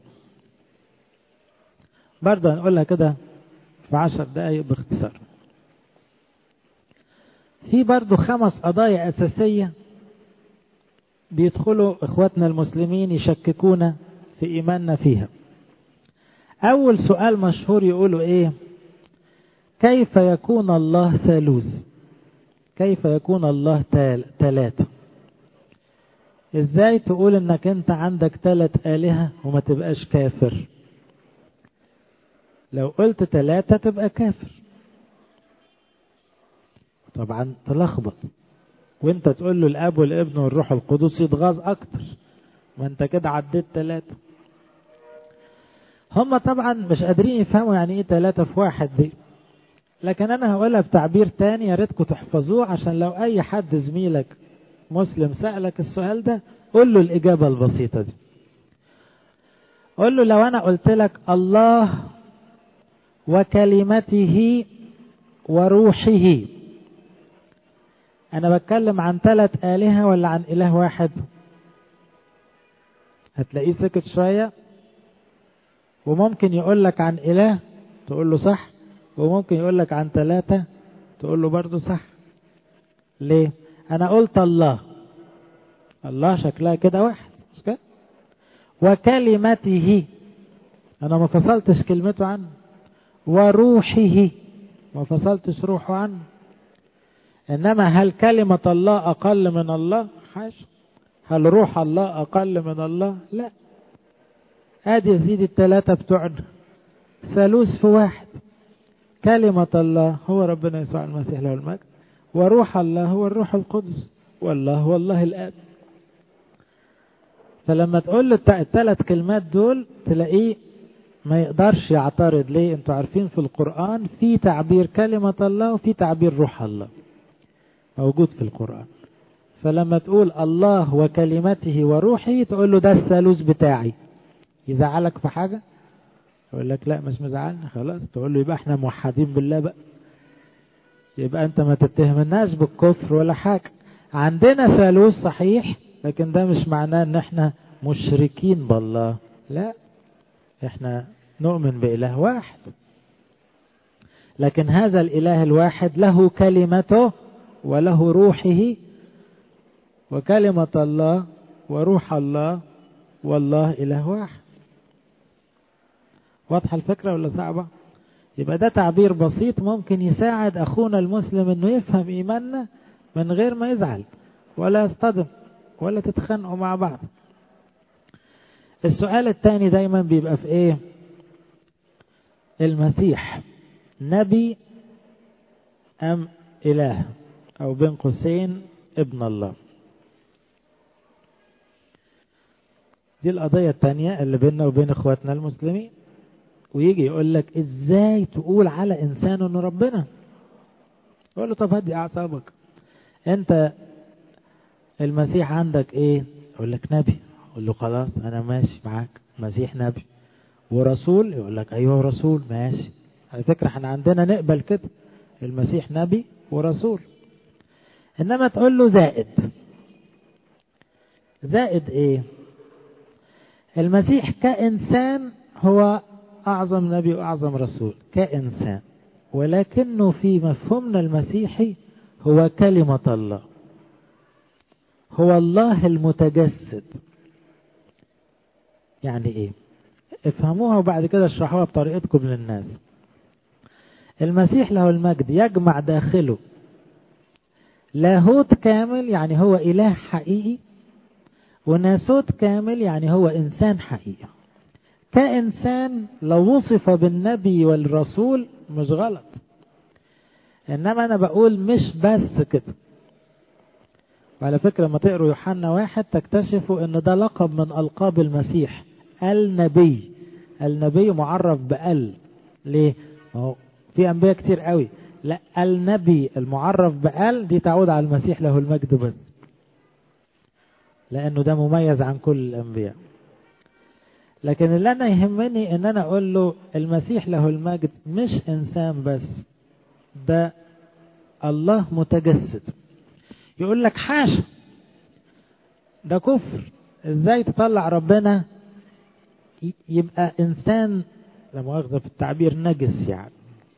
برضه هنقولها كده في عشر دقايق باختصار في برضه خمس قضايا أساسية بيدخلوا اخواتنا المسلمين يشككونا في ايماننا فيها اول سؤال مشهور يقولوا ايه كيف يكون الله ثالوث كيف يكون الله ثلاثة ازاي تقول انك انت عندك ثلاث آلهة وما تبقاش كافر لو قلت ثلاثة تبقى كافر طبعا تلخبط وانت تقول له الاب والابن والروح القدس يتغاظ اكتر ما انت كده عديت ثلاثة هم طبعا مش قادرين يفهموا يعني ايه ثلاثة في واحد دي لكن انا هقولها بتعبير تاني يا ريتكم تحفظوه عشان لو اي حد زميلك مسلم سألك السؤال ده قول له الاجابة البسيطة دي قول له لو انا قلت لك الله وكلمته وروحه انا بتكلم عن ثلاث آلهة ولا عن اله واحد هتلاقيه سكت شوية وممكن يقول لك عن اله تقول له صح وممكن يقول لك عن ثلاثة تقول له برضه صح ليه انا قلت الله الله شكلها كده واحد مش كده وكلمته انا ما فصلتش كلمته عنه وروحه ما فصلتش روحه عنه انما هل كلمة الله اقل من الله حاشا هل روح الله اقل من الله لا ادي يا سيدي الثلاثة بتوعنا ثالوث في واحد كلمة الله هو ربنا يسوع المسيح له المجد وروح الله هو الروح القدس والله هو الله الآب فلما تقول له الثلاث كلمات دول تلاقيه ما يقدرش يعترض ليه انتوا عارفين في القرآن في تعبير كلمة الله وفي تعبير روح الله موجود في القرآن فلما تقول الله وكلمته وروحه تقول له ده الثالوث بتاعي يزعلك في حاجة يقول لك لا مش مزعلني خلاص تقول له يبقى احنا موحدين بالله بقى يبقى انت ما تتهمناش بالكفر ولا حاجة عندنا ثالوث صحيح لكن ده مش معناه ان احنا مشركين بالله لا احنا نؤمن بإله واحد لكن هذا الإله الواحد له كلمته وله روحه وكلمة الله وروح الله والله إله واحد واضحة الفكرة ولا صعبة يبقى ده تعبير بسيط ممكن يساعد أخونا المسلم أنه يفهم إيماننا من غير ما يزعل ولا يصطدم ولا تتخانقوا مع بعض السؤال الثاني دايما بيبقى في ايه المسيح نبي ام اله او بين قوسين ابن الله دي القضية الثانية اللي بيننا وبين اخواتنا المسلمين ويجي يقول لك ازاي تقول على انسان انه ربنا يقول له طب هدي اعصابك انت المسيح عندك ايه يقول لك نبي يقول له خلاص انا ماشي معاك مسيح نبي ورسول يقول لك ايوه رسول ماشي على فكره احنا عندنا نقبل كده المسيح نبي ورسول انما تقول له زائد زائد ايه المسيح كانسان هو اعظم نبي واعظم رسول كانسان ولكنه في مفهومنا المسيحي هو كلمه الله هو الله المتجسد يعني ايه افهموها وبعد كده اشرحوها بطريقتكم للناس المسيح له المجد يجمع داخله لاهوت كامل يعني هو اله حقيقي وناسوت كامل يعني هو انسان حقيقي كانسان لو وصف بالنبي والرسول مش غلط انما انا بقول مش بس كده وعلى فكرة لما تقروا يوحنا واحد تكتشفوا ان ده لقب من القاب المسيح النبي النبي معرف بال ليه هو في انبياء كتير قوي لا النبي المعرف بال دي تعود على المسيح له المجد بس لانه ده مميز عن كل الانبياء لكن اللي انا يهمني ان انا اقول له المسيح له المجد مش انسان بس ده الله متجسد يقول لك حاشا ده كفر ازاي تطلع ربنا يبقى انسان لا مؤاخذه في التعبير نجس يعني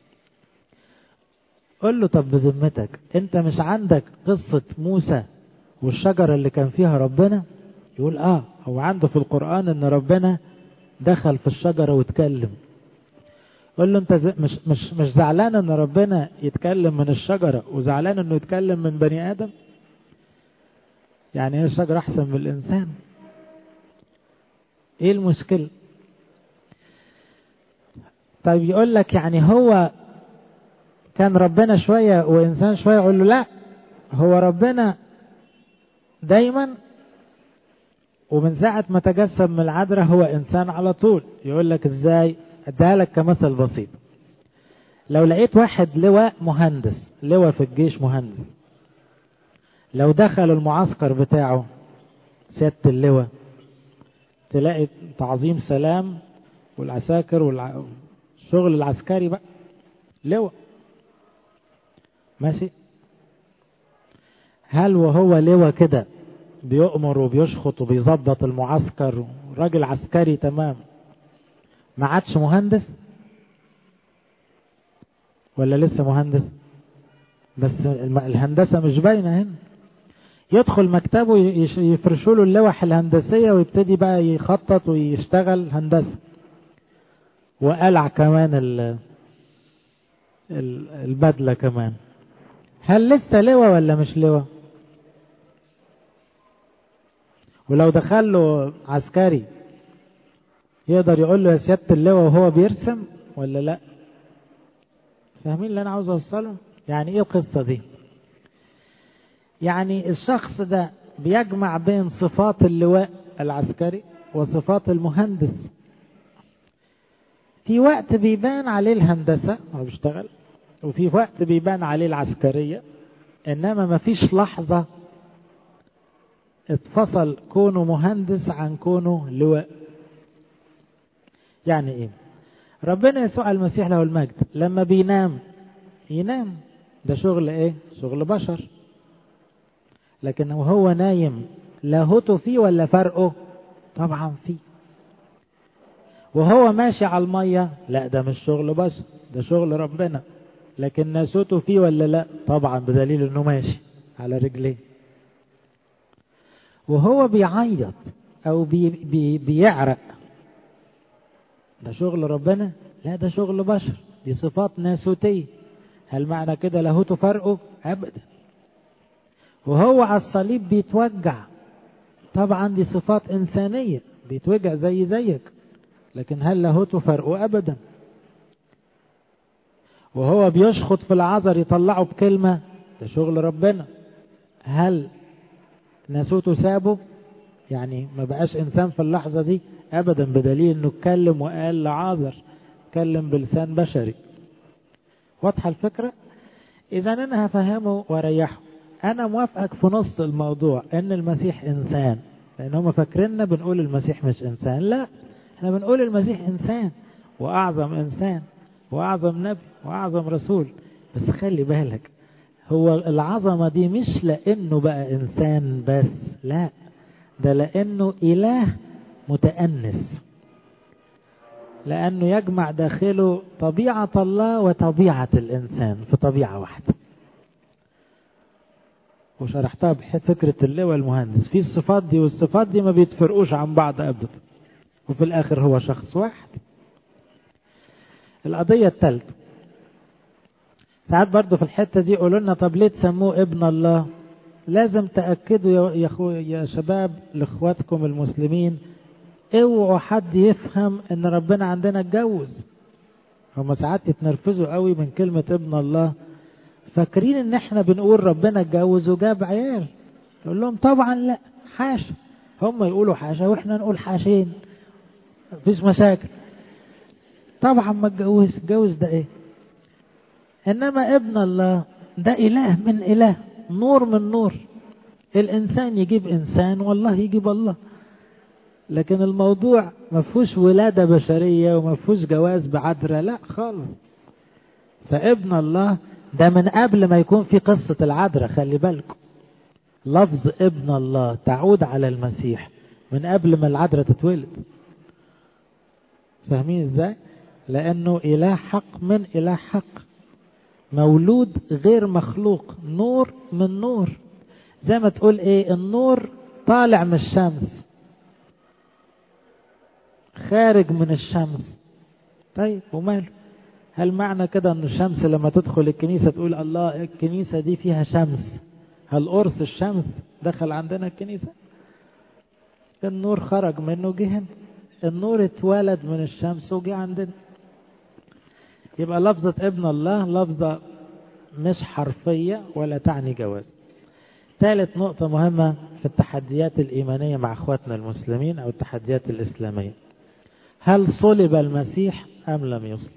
قول له طب بذمتك انت مش عندك قصة موسى والشجرة اللي كان فيها ربنا يقول اه هو عنده في القرآن ان ربنا دخل في الشجرة واتكلم يقول له انت مش مش مش زعلان ان ربنا يتكلم من الشجرة وزعلان انه يتكلم من بني ادم يعني هي الشجرة احسن من الانسان ايه المشكلة طيب يقول لك يعني هو كان ربنا شوية وإنسان شوية يقول له لا هو ربنا دايما ومن ساعة ما تجسم من العذراء هو إنسان على طول يقول لك إزاي أديها لك كمثل بسيط لو لقيت واحد لواء مهندس لواء في الجيش مهندس لو دخل المعسكر بتاعه سيادة اللواء تلاقي تعظيم سلام والعساكر والشغل العسكري بقى لواء ماشي هل وهو لواء كده بيؤمر وبيشخط وبيظبط المعسكر راجل عسكري تمام ما عادش مهندس ولا لسه مهندس بس الهندسة مش باينة هنا يدخل مكتبه يفرشوا له اللوح الهندسية ويبتدي بقى يخطط ويشتغل هندسة وقلع كمان البدلة كمان هل لسه لواء ولا مش لواء ولو دخل له عسكري يقدر يقول له يا سيادة اللواء وهو بيرسم ولا لا فاهمين اللي انا عاوز اوصله يعني ايه القصة دي يعني الشخص ده بيجمع بين صفات اللواء العسكري وصفات المهندس في وقت بيبان عليه الهندسة هو بيشتغل وفي وقت بيبان عليه العسكرية إنما ما فيش لحظة اتفصل كونه مهندس عن كونه لواء يعني ايه ربنا يسوع المسيح له المجد لما بينام ينام ده شغل ايه شغل بشر لكن وهو نايم لاهوته فيه ولا فرقه طبعا فيه وهو ماشي على المية لا ده مش شغل بشر ده شغل ربنا لكن ناسوته فيه ولا لا طبعا بدليل انه ماشي على رجليه وهو بيعيط او بي بي بيعرق ده شغل ربنا لا ده شغل بشر دي صفات ناسوتية هل معنى كده لاهوته فرقه ابدا وهو على الصليب بيتوجع طبعا دي صفات انسانية بيتوجع زي زيك لكن هل لاهوته فرقه ابدا وهو بيشخط في العذر يطلعه بكلمة ده شغل ربنا هل ناسوته سابه يعني ما بقاش انسان في اللحظة دي ابدا بدليل انه اتكلم وقال لعازر اتكلم بلسان بشري واضحة الفكرة اذا انا هفهمه واريحه انا موافقك في نص الموضوع ان المسيح انسان لان هم فاكريننا بنقول المسيح مش انسان لا احنا بنقول المسيح انسان واعظم انسان واعظم نبي واعظم رسول بس خلي بالك هو العظمة دي مش لانه بقى انسان بس لا ده لانه اله متأنس لانه يجمع داخله طبيعة الله وطبيعة الانسان في طبيعة واحدة وشرحتها بفكرة اللواء المهندس في الصفات دي والصفات دي ما بيتفرقوش عن بعض ابدا وفي الاخر هو شخص واحد القضية الثالثة ساعات برضو في الحتة دي يقولوا لنا طب ليه تسموه ابن الله لازم تأكدوا يا, أخو يا شباب لإخواتكم المسلمين اوعوا حد يفهم ان ربنا عندنا اتجوز هما ساعات يتنرفزوا قوي من كلمة ابن الله فاكرين ان احنا بنقول ربنا اتجوز وجاب عيال يقول لهم طبعا لا حاشا هم يقولوا حاشا واحنا نقول حاشين مفيش مشاكل طبعا ما اتجوز اتجوز ده ايه انما ابن الله ده اله من اله نور من نور الانسان يجيب انسان والله يجيب الله لكن الموضوع ما فيهوش ولادة بشرية وما فيهوش جواز بعذرة لا خالص فابن الله ده من قبل ما يكون في قصة العذرة خلي بالكم لفظ ابن الله تعود على المسيح من قبل ما العذرة تتولد فاهمين ازاي لانه اله حق من اله حق مولود غير مخلوق نور من نور زي ما تقول ايه النور طالع من الشمس خارج من الشمس طيب وماله هل معنى كده ان الشمس لما تدخل الكنيسة تقول الله الكنيسة دي فيها شمس هل قرص الشمس دخل عندنا الكنيسة النور خرج منه جه هنا النور اتولد من الشمس وجه عندنا يبقى لفظة ابن الله لفظة مش حرفية ولا تعني جواز ثالث نقطة مهمة في التحديات الإيمانية مع أخواتنا المسلمين أو التحديات الإسلامية هل صلب المسيح أم لم يصلب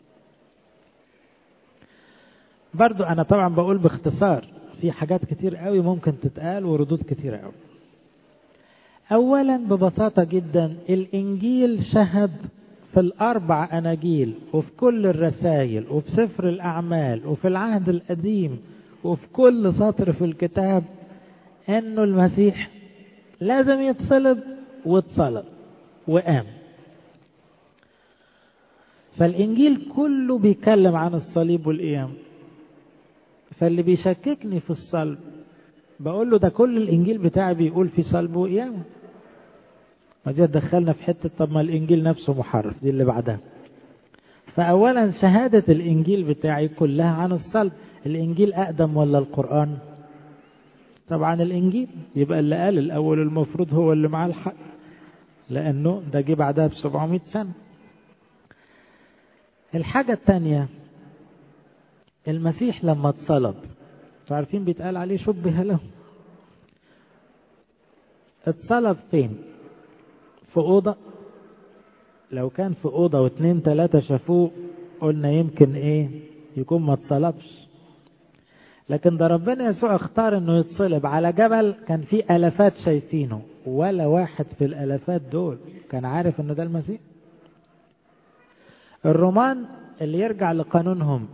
برضو أنا طبعا بقول باختصار في حاجات كتير قوي ممكن تتقال وردود كتير قوي أولا ببساطة جدا الإنجيل شهد في الأربع أناجيل وفي كل الرسائل وفي سفر الأعمال وفي العهد القديم وفي كل سطر في الكتاب إنه المسيح لازم يتصلب واتصلب وقام فالإنجيل كله بيتكلم عن الصليب والقيام فاللي بيشككني في الصلب بقول له ده كل الإنجيل بتاعي بيقول في صلب وقيامة ما دي دخلنا في حتة طب ما الإنجيل نفسه محرف دي اللي بعدها فأولا شهادة الإنجيل بتاعي كلها عن الصلب الإنجيل أقدم ولا القرآن طبعا الإنجيل يبقى اللي قال الأول المفروض هو اللي معاه الحق لأنه ده جه بعدها ب 700 سنة الحاجة الثانية المسيح لما اتصلب عارفين بيتقال عليه شبه له اتصلب فين في أوضة لو كان في أوضة واثنين ثلاثة شافوه قلنا يمكن ايه يكون ما اتصلبش لكن ده ربنا يسوع اختار انه يتصلب على جبل كان فيه الافات شايفينه ولا واحد في الالافات دول كان عارف ان ده المسيح الرومان اللي يرجع لقانونهم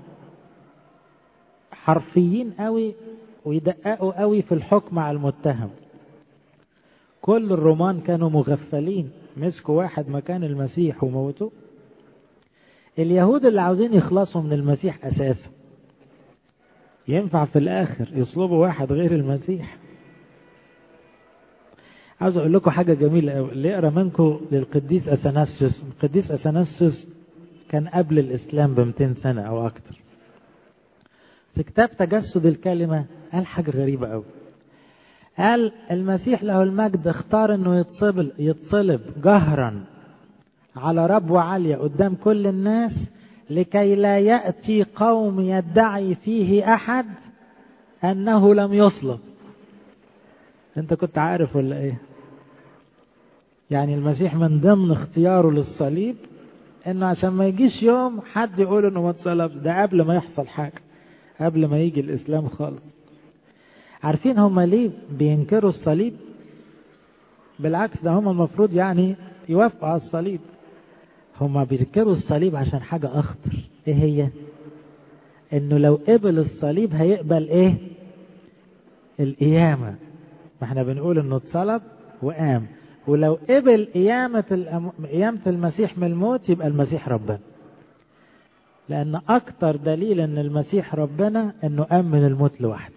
حرفيين قوي ويدققوا قوي في الحكم على المتهم كل الرومان كانوا مغفلين مسكوا واحد مكان المسيح وموتوه اليهود اللي عاوزين يخلصوا من المسيح اساسا ينفع في الاخر يصلبوا واحد غير المسيح عاوز اقول لكم حاجه جميله قوي اللي يقرا منكم للقديس اثناسيوس القديس اثناسيوس كان قبل الاسلام ب 200 سنه او اكتر في كتاب تجسد الكلمه قال حاجه غريبه قوي قال المسيح له المجد اختار انه يتصلب يتصلب جهرا على ربوة عالية قدام كل الناس لكي لا يأتي قوم يدعي فيه أحد أنه لم يصلب أنت كنت عارف ولا إيه يعني المسيح من ضمن اختياره للصليب انه عشان ما يجيش يوم حد يقول انه ما اتصلبش ده قبل ما يحصل حاجه قبل ما يجي الاسلام خالص عارفين هم ليه بينكروا الصليب بالعكس ده هم المفروض يعني يوافقوا على الصليب هم بينكروا الصليب عشان حاجة أخطر إيه هي إنه لو قبل الصليب هيقبل إيه القيامة ما احنا بنقول إنه اتصلب وقام ولو قبل قيامة الأم... قيامة المسيح من الموت يبقى المسيح ربنا لأن أكتر دليل إن المسيح ربنا إنه قام من الموت لوحده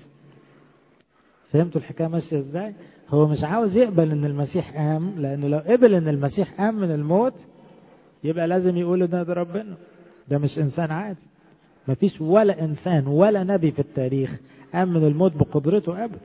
فهمتوا الحكايه ماشيه ازاي هو مش عاوز يقبل ان المسيح قام لانه لو قبل ان المسيح قام من الموت يبقى لازم يقول ده ده ربنا ده مش انسان عادي مفيش ولا انسان ولا نبي في التاريخ قام من الموت بقدرته ابدا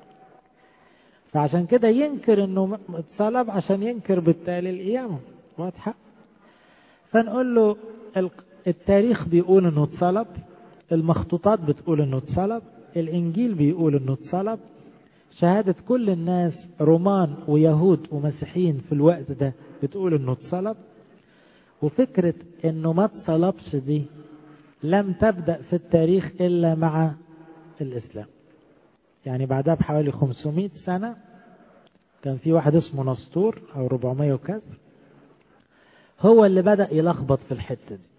فعشان كده ينكر انه اتصلب عشان ينكر بالتالي القيامه واضحه فنقول له التاريخ بيقول انه اتصلب المخطوطات بتقول انه اتصلب الانجيل بيقول انه اتصلب شهادة كل الناس رومان ويهود ومسيحيين في الوقت ده بتقول انه اتصلب وفكرة انه ما اتصلبش دي لم تبدأ في التاريخ الا مع الاسلام يعني بعدها بحوالي 500 سنة كان في واحد اسمه نسطور او 400 وكذا هو اللي بدأ يلخبط في الحتة دي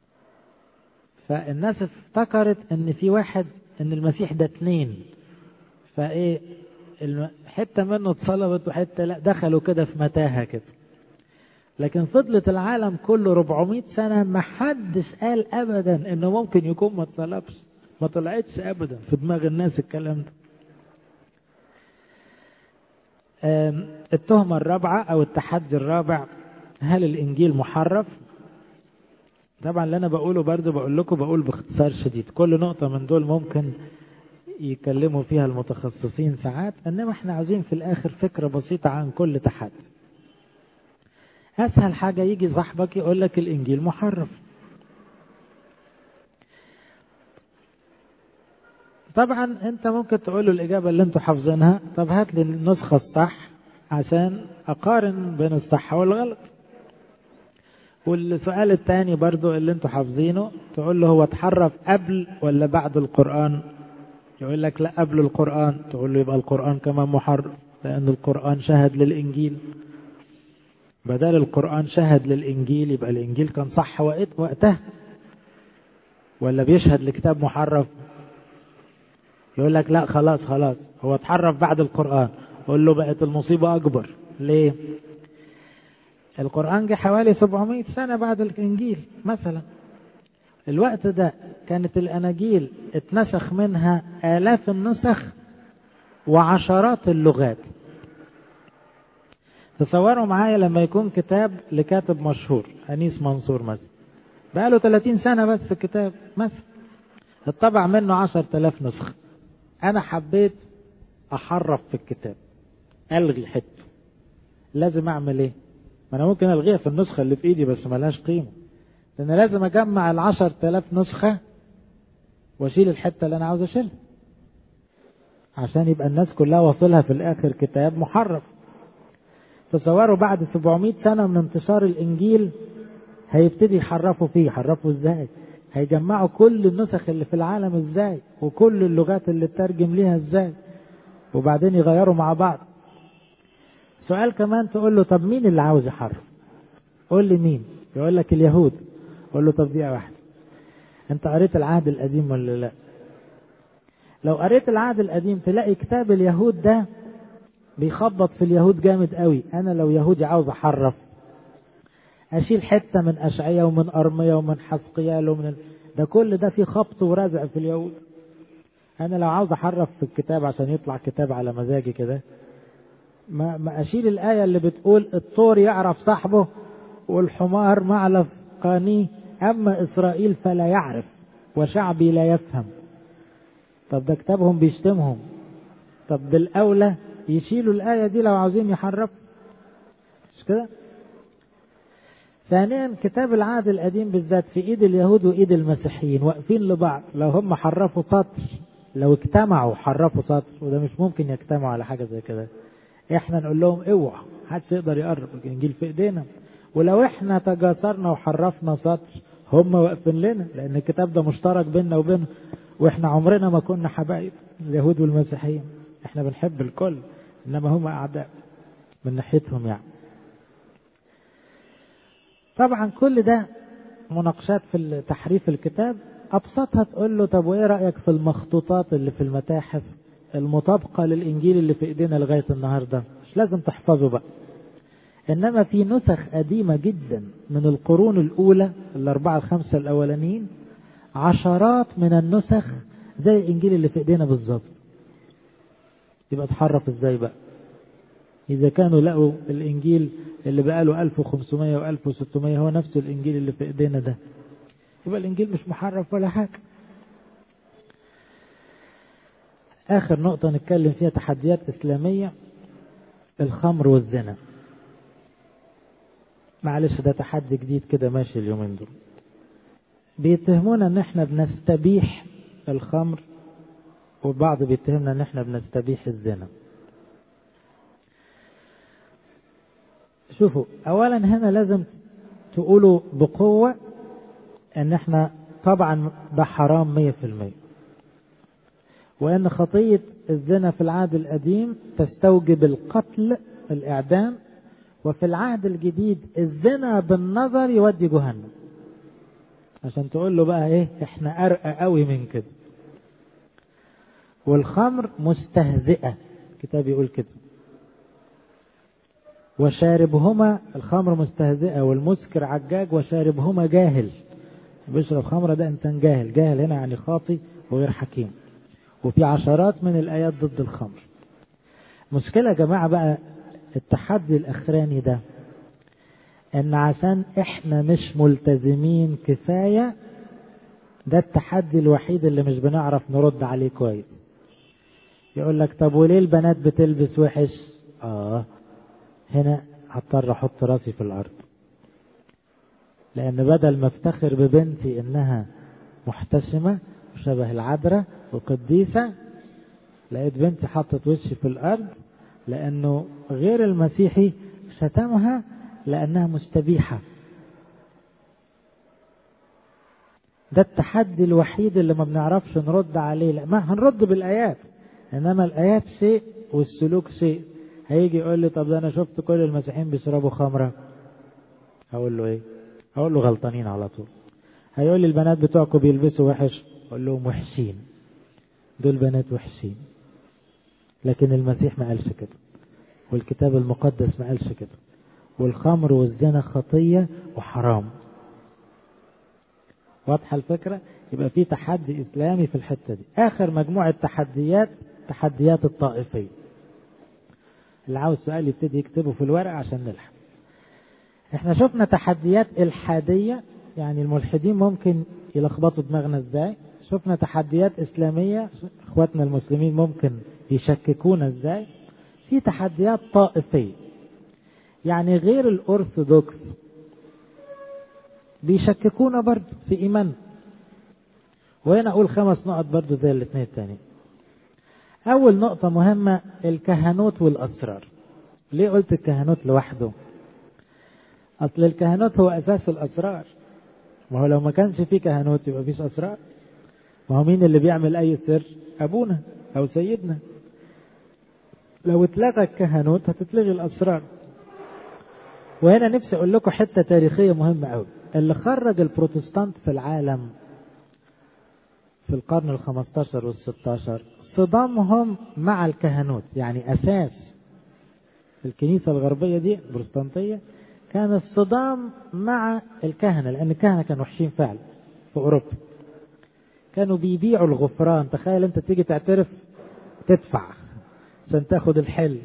فالناس افتكرت ان في واحد ان المسيح ده اتنين فايه حته منه اتصلبت وحته لا دخلوا كده في متاهه كده لكن فضلت العالم كله 400 سنه ما حدش قال ابدا انه ممكن يكون ما اتصلبش ما طلعتش ابدا في دماغ الناس الكلام ده التهمة الرابعة أو التحدي الرابع هل الإنجيل محرف طبعا اللي أنا بقوله برضو بقول لكم بقول باختصار شديد كل نقطة من دول ممكن يكلموا فيها المتخصصين ساعات إنما احنا عاوزين في الآخر فكرة بسيطة عن كل تحدي أسهل حاجة يجي صاحبك يقول لك الإنجيل محرف طبعا انت ممكن تقول له الإجابة اللي انتوا حافظينها طب هات لي النسخة الصح عشان أقارن بين الصح والغلط والسؤال الثاني برضو اللي انتوا حافظينه تقول له هو اتحرف قبل ولا بعد القرآن يقول لك لا قبل القرآن تقول له يبقى القرآن كمان محرف لأن القرآن شهد للإنجيل بدل القرآن شهد للإنجيل يبقى الإنجيل كان صح وقتها ولا بيشهد لكتاب محرف يقول لك لا خلاص خلاص هو اتحرف بعد القرآن قول له بقت المصيبة أكبر ليه القرآن جه حوالي 700 سنة بعد الإنجيل مثلا الوقت ده كانت الأناجيل اتنسخ منها آلاف النسخ وعشرات اللغات تصوروا معايا لما يكون كتاب لكاتب مشهور أنيس منصور مثلا بقاله 30 سنة بس الكتاب مثلا اتطبع منه 10000 نسخة أنا حبيت أحرف في الكتاب ألغي حتة لازم أعمل إيه؟ ما أنا ممكن ألغيها في النسخة اللي في إيدي بس ملهاش قيمة لأن لازم أجمع العشر تلاف نسخة وأشيل الحتة اللي أنا عاوز أشيلها عشان يبقى الناس كلها واصلها في الآخر كتاب محرف تصوروا بعد 700 سنة من انتشار الإنجيل هيبتدي يحرفوا فيه يحرفوا إزاي هيجمعوا كل النسخ اللي في العالم إزاي وكل اللغات اللي ترجم ليها إزاي وبعدين يغيروا مع بعض سؤال كمان تقول له طب مين اللي عاوز يحرف قول لي مين يقول لك اليهود قول له طب دقيقة واحدة انت قريت العهد القديم ولا لا لو قريت العهد القديم تلاقي كتاب اليهود ده بيخبط في اليهود جامد قوي انا لو يهودي عاوز احرف اشيل حته من اشعيا ومن ارميا ومن حسقيال ومن ال... ده كل ده فيه خبط ورزع في اليهود انا لو عاوز احرف في الكتاب عشان يطلع كتاب على مزاجي كده ما, ما اشيل الايه اللي بتقول الطور يعرف صاحبه والحمار معلف قانيه اما اسرائيل فلا يعرف وشعبي لا يفهم طب ده كتابهم بيشتمهم طب بالاولى يشيلوا الايه دي لو عاوزين يحرفوا مش كده ثانيا كتاب العهد القديم بالذات في ايد اليهود وايد المسيحيين واقفين لبعض لو هم حرفوا سطر لو اجتمعوا حرفوا سطر وده مش ممكن يجتمعوا على حاجه زي كده احنا نقول لهم اوعوا محدش يقدر يقرب الانجيل في ايدينا ولو احنا تجاسرنا وحرفنا سطر هم واقفين لنا لان الكتاب ده مشترك بيننا وبينهم واحنا عمرنا ما كنا حبايب اليهود والمسيحيين احنا بنحب الكل انما هم اعداء من ناحيتهم يعني طبعا كل ده مناقشات في تحريف الكتاب ابسطها تقول له طب وايه رايك في المخطوطات اللي في المتاحف المطابقه للانجيل اللي في ايدينا لغايه النهارده مش لازم تحفظه بقى انما في نسخ قديمه جدا من القرون الاولى الاربعه الخمسه الاولانيين عشرات من النسخ زي الانجيل اللي في ايدينا بالظبط يبقى اتحرف ازاي بقى إذا كانوا لقوا الإنجيل اللي بقاله 1500 و 1600 هو نفس الإنجيل اللي في إيدينا ده يبقى الإنجيل مش محرف ولا حاجة آخر نقطة نتكلم فيها تحديات إسلامية الخمر والزنا معلش ده تحدي جديد كده ماشي اليومين دول بيتهمونا ان احنا بنستبيح الخمر والبعض بيتهمنا ان احنا بنستبيح الزنا شوفوا اولا هنا لازم تقولوا بقوة ان احنا طبعا ده حرام مية في المية وان خطية الزنا في العهد القديم تستوجب القتل الاعدام وفي العهد الجديد الزنا بالنظر يودي جهنم عشان تقول له بقى ايه احنا ارقى قوي من كده والخمر مستهزئة الكتاب يقول كده وشاربهما الخمر مستهزئة والمسكر عجاج وشاربهما جاهل بيشرب خمرة ده إنسان جاهل جاهل هنا يعني خاطي وغير حكيم وفي عشرات من الآيات ضد الخمر مشكلة يا جماعة بقى التحدي الاخراني ده ان عشان احنا مش ملتزمين كفاية ده التحدي الوحيد اللي مش بنعرف نرد عليه كويس يقول لك طب وليه البنات بتلبس وحش اه هنا هضطر احط راسي في الارض لان بدل ما افتخر ببنتي انها محتشمة وشبه العذراء وقديسة لقيت بنتي حطت وشي في الارض لانه غير المسيحي شتمها لانها مستبيحة ده التحدي الوحيد اللي ما بنعرفش نرد عليه لا ما هنرد بالايات انما الايات شيء والسلوك شيء هيجي يقول لي طب ده انا شفت كل المسيحيين بيشربوا خمره هقول له ايه هقول له غلطانين على طول هيقول لي البنات بتوعكم بيلبسوا وحش اقول لهم وحشين دول بنات وحشين لكن المسيح ما قالش كده والكتاب المقدس ما قالش كده والخمر والزنا خطيه وحرام واضحه الفكره يبقى في تحدي اسلامي في الحته دي اخر مجموعه تحديات تحديات الطائفيه اللي عاوز سؤال يبتدي يكتبه في الورق عشان نلحق احنا شفنا تحديات الحاديه يعني الملحدين ممكن يلخبطوا دماغنا ازاي شفنا تحديات اسلاميه اخواتنا المسلمين ممكن يشككونا ازاي في تحديات طائفيه يعني غير الارثوذكس بيشككونا برضه في ايماننا وهنا اقول خمس نقط برضه زي الاثنين التانيين اول نقطة مهمة الكهنوت والاسرار ليه قلت الكهنوت لوحده اصل الكهنوت هو اساس الاسرار ما هو لو ما كانش فيه كهنوت يبقى فيش اسرار ما هو مين اللي بيعمل اي سر ابونا او سيدنا لو اتلغى الكهنوت هتتلغي الاسرار وهنا نفسي اقول لكم حته تاريخيه مهمه قوي اللي خرج البروتستانت في العالم في القرن ال 15 وال 16 صدامهم مع الكهنوت يعني اساس الكنيسه الغربيه دي البروتستانتيه كان الصدام مع الكهنه لان الكهنه كانوا وحشين فعلا في اوروبا كانوا بيبيعوا الغفران تخيل انت تيجي تعترف تدفع عشان تاخد الحل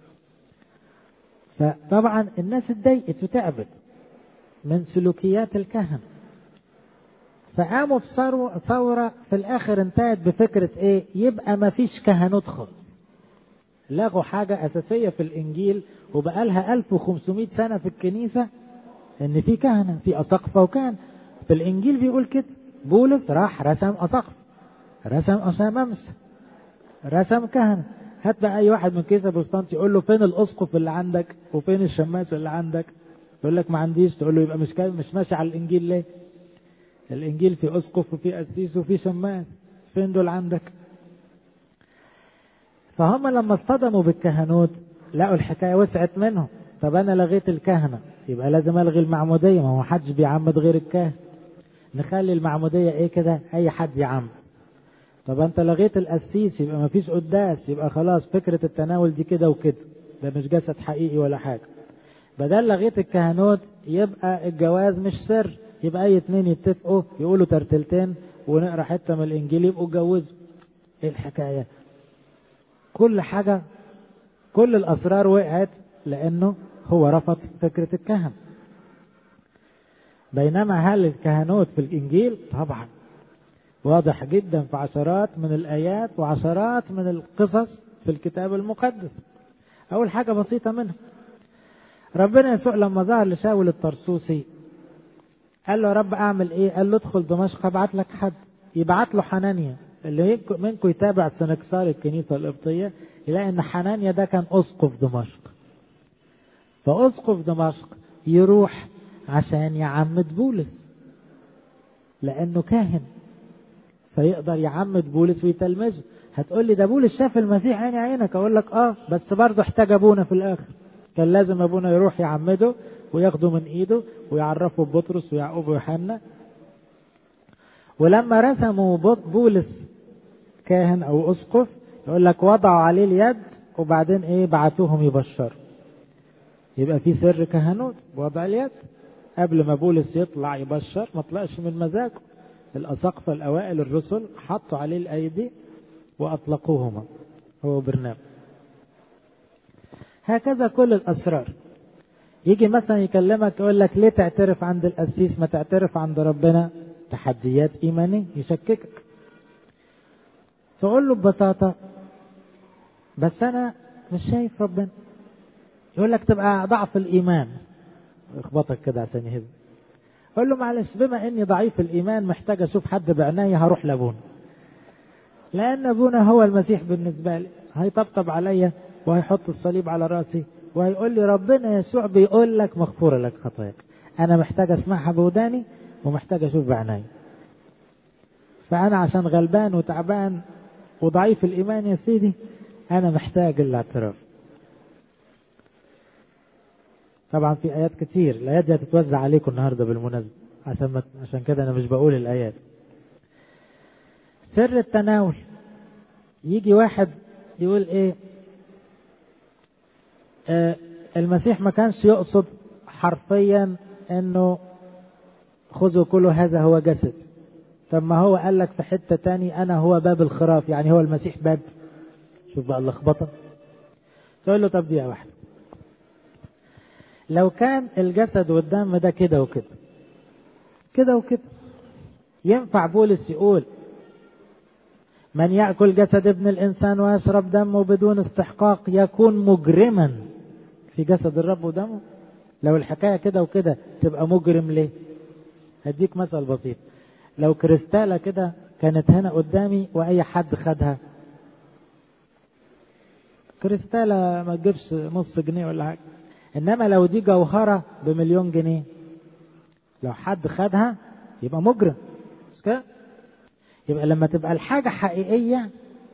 فطبعا الناس اتضايقت وتعبت من سلوكيات الكهنة فقاموا بثورة في الآخر انتهت بفكرة إيه؟ يبقى ما فيش كهنوت خالص. لغوا حاجة أساسية في الإنجيل وبقالها 1500 سنة في الكنيسة إن في كهنة في أساقفة وكهنة. في الإنجيل بيقول كده بولس راح رسم أساقفة رسم أساممس رسم كهنة هات بقى اي واحد من كيسة بروتستانت يقول له فين الاسقف اللي عندك وفين الشماس اللي عندك يقول لك ما عنديش تقول له يبقى مش مش ماشي على الانجيل ليه الانجيل في اسقف وفي قسيس وفي شماس فين دول عندك فهم لما اصطدموا بالكهنوت لقوا الحكايه وسعت منهم طب انا لغيت الكهنه يبقى لازم الغي المعموديه ما هو حدش بيعمد غير الكاهن نخلي المعموديه ايه كده اي حد يعمد طب انت لغيت القسيس يبقى ما فيش قداس يبقى خلاص فكرة التناول دي كده وكده ده مش جسد حقيقي ولا حاجة بدل لغيت الكهنوت يبقى الجواز مش سر يبقى اي اتنين يتفقوا يقولوا ترتلتين ونقرا حته من الانجيل يبقوا اتجوزوا ايه الحكايه كل حاجه كل الاسرار وقعت لانه هو رفض فكره الكهنه بينما هل الكهنوت في الانجيل طبعا واضح جدا في عشرات من الآيات وعشرات من القصص في الكتاب المقدس أول حاجة بسيطة منها ربنا يسوع لما ظهر لشاول الطرسوسي قال له يا رب أعمل إيه؟ قال له ادخل دمشق أبعت لك حد يبعت له حنانيا اللي منكم يتابع سنكسار الكنيسة القبطية يلاقي إن حنانيا ده كان أسقف دمشق فأسقف دمشق يروح عشان يعمد بولس لأنه كاهن فيقدر يعمد بولس ويتلمذه هتقول لي ده بولس شاف المسيح عيني عينك اقول لك اه بس برضه احتاج ابونا في الاخر كان لازم ابونا يروح يعمده وياخده من ايده ويعرفه ببطرس ويعقوب ويوحنا ولما رسموا بولس كاهن او اسقف يقول لك وضعوا عليه اليد وبعدين ايه بعتوهم يبشروا يبقى في سر كهنوت بوضع اليد قبل ما بولس يطلع يبشر ما طلعش من مزاجه الأساقفة الأوائل الرسل حطوا عليه الأيدي وأطلقوهما هو برنامج هكذا كل الأسرار يجي مثلا يكلمك يقول لك ليه تعترف عند القسيس ما تعترف عند ربنا تحديات إيمانية يشككك فقول له ببساطة بس أنا مش شايف ربنا يقول لك تبقى ضعف الإيمان يخبطك كده عشان يهز قول له معلش بما إني ضعيف الإيمان محتاج أشوف حد بعناية هروح لأبونا لأن أبونا هو المسيح بالنسبة لي هيطبطب عليا وهيحط الصليب على راسي وهيقول لي ربنا يسوع بيقول لك مغفورة لك خطاياك أنا محتاج أسمعها بوداني ومحتاج أشوف بعناية فأنا عشان غلبان وتعبان وضعيف الإيمان يا سيدي أنا محتاج الاعتراف طبعا في آيات كتير الآيات دي هتتوزع عليكم النهاردة بالمناسبة عشان ما عشان كده أنا مش بقول الآيات سر التناول يجي واحد يقول إيه آه المسيح ما كانش يقصد حرفيا انه خذوا كل هذا هو جسد طب ما هو قال لك في حته تاني انا هو باب الخراف يعني هو المسيح باب شوف بقى اللخبطه تقول له طب دي واحده لو كان الجسد والدم ده كده وكده كده وكده ينفع بولس يقول من يأكل جسد ابن الإنسان ويشرب دمه بدون استحقاق يكون مجرما في جسد الرب ودمه لو الحكاية كده وكده تبقى مجرم ليه هديك مثل بسيط لو كريستالة كده كانت هنا قدامي وأي حد خدها كريستالة ما تجيبش نص جنيه ولا حاجة إنما لو دي جوهرة بمليون جنيه لو حد خدها يبقى مجرم مش كده يبقى لما تبقى الحاجة حقيقية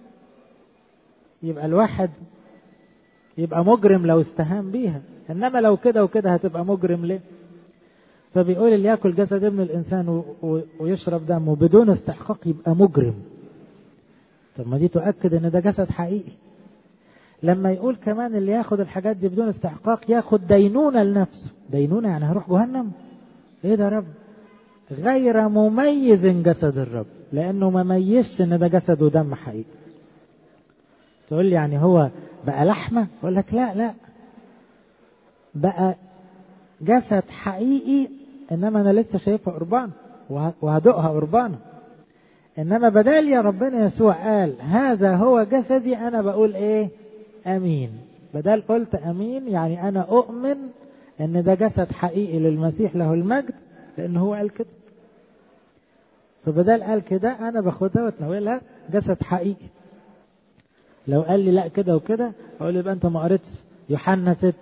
يبقى الواحد يبقى مجرم لو استهان بيها انما لو كده وكده هتبقى مجرم ليه فبيقول اللي ياكل جسد ابن الانسان ويشرب دمه بدون استحقاق يبقى مجرم طب ما دي تؤكد ان ده جسد حقيقي لما يقول كمان اللي ياخد الحاجات دي بدون استحقاق ياخد دينونة لنفسه دينونة يعني هروح جهنم ايه ده رب غير مميز جسد الرب لانه ما ميزش ان ده جسد ودم حقيقي تقول لي يعني هو بقى لحمه اقول لك لا لا بقى جسد حقيقي انما انا لسه شايفها قربان وهدوقها قربانه انما بدال يا ربنا يسوع قال هذا هو جسدي انا بقول ايه امين بدل قلت امين يعني انا اؤمن ان ده جسد حقيقي للمسيح له المجد لان هو قال كده فبدل قال كده انا باخدها واتناولها جسد حقيقي لو قال لي لا كده وكده اقول يبقى انت ما قريتش يوحنا 6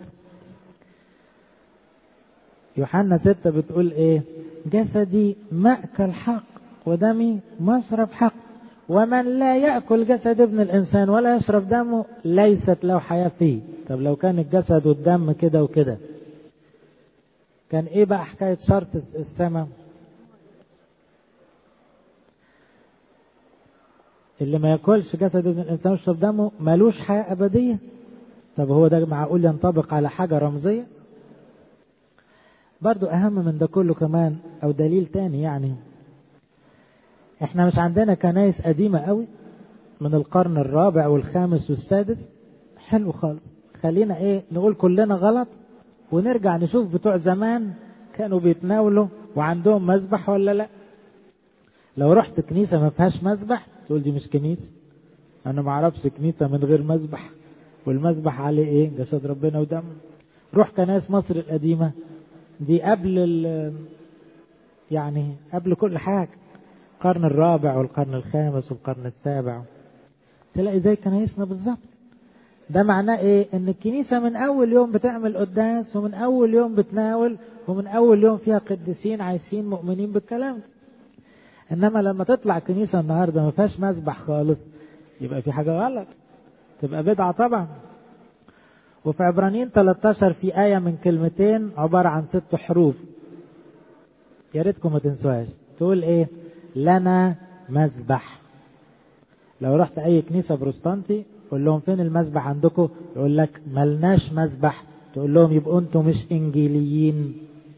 يوحنا 6 بتقول ايه جسدي مأكل حق ودمي مشرب حق ومن لا يأكل جسد ابن الإنسان ولا يشرب دمه ليست له حياة فيه طب لو كان الجسد والدم كده وكده كان ايه بقى حكاية شرط السماء اللي ما ياكلش جسد ابن الانسان ويشرب دمه ملوش حياه ابديه طب هو ده معقول ينطبق على حاجه رمزيه برضو اهم من ده كله كمان او دليل تاني يعني احنا مش عندنا كنايس قديمه قوي من القرن الرابع والخامس والسادس حلو خالص خلينا ايه نقول كلنا غلط ونرجع نشوف بتوع زمان كانوا بيتناولوا وعندهم مذبح ولا لا لو رحت كنيسه ما فيهاش مذبح تقول دي مش كنيسه انا ما اعرفش كنيسه من غير مذبح والمذبح عليه ايه جسد ربنا ودم روح كنائس مصر القديمه دي قبل يعني قبل كل حاجه القرن الرابع والقرن الخامس والقرن السابع تلاقي زي كنايسنا بالظبط ده معناه ايه ان الكنيسه من اول يوم بتعمل قداس ومن اول يوم بتناول ومن اول يوم فيها قديسين عايشين مؤمنين بالكلام انما لما تطلع كنيسه النهارده ما فيهاش مسبح خالص يبقى في حاجه غلط تبقى بدعه طبعا وفي عبرانيين 13 في آية من كلمتين عبارة عن ست حروف يا ريتكم ما تنسوهاش تقول ايه لنا مذبح لو رحت اي كنيسة بروستانتي قول لهم فين المذبح عندكم يقول لك ملناش مذبح تقول لهم يبقوا انتم مش انجيليين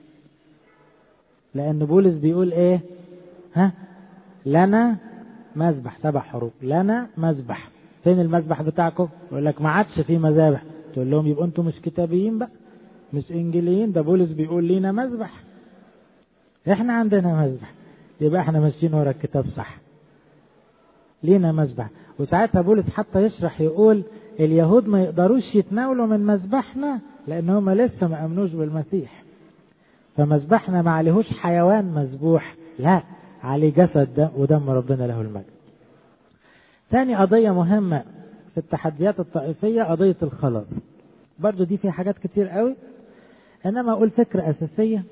لان بولس بيقول ايه ها لنا مذبح سبع حروف لنا مذبح فين المذبح بتاعكم يقول لك ما عادش في مذابح تقول لهم يبقوا انتوا مش كتابيين بقى مش انجيليين ده بولس بيقول لينا مذبح احنا عندنا مذبح يبقى احنا ماشيين ورا الكتاب صح لينا مذبح وساعتها بولس حتى يشرح يقول اليهود ما يقدروش يتناولوا من مذبحنا لان هم لسه ما امنوش بالمسيح فمذبحنا ما عليهوش حيوان مذبوح لا عليه جسد ده ودم ربنا له المجد تاني قضية مهمة في التحديات الطائفية قضية الخلاص برضو دي فيها حاجات كتير قوي انما اقول فكرة اساسية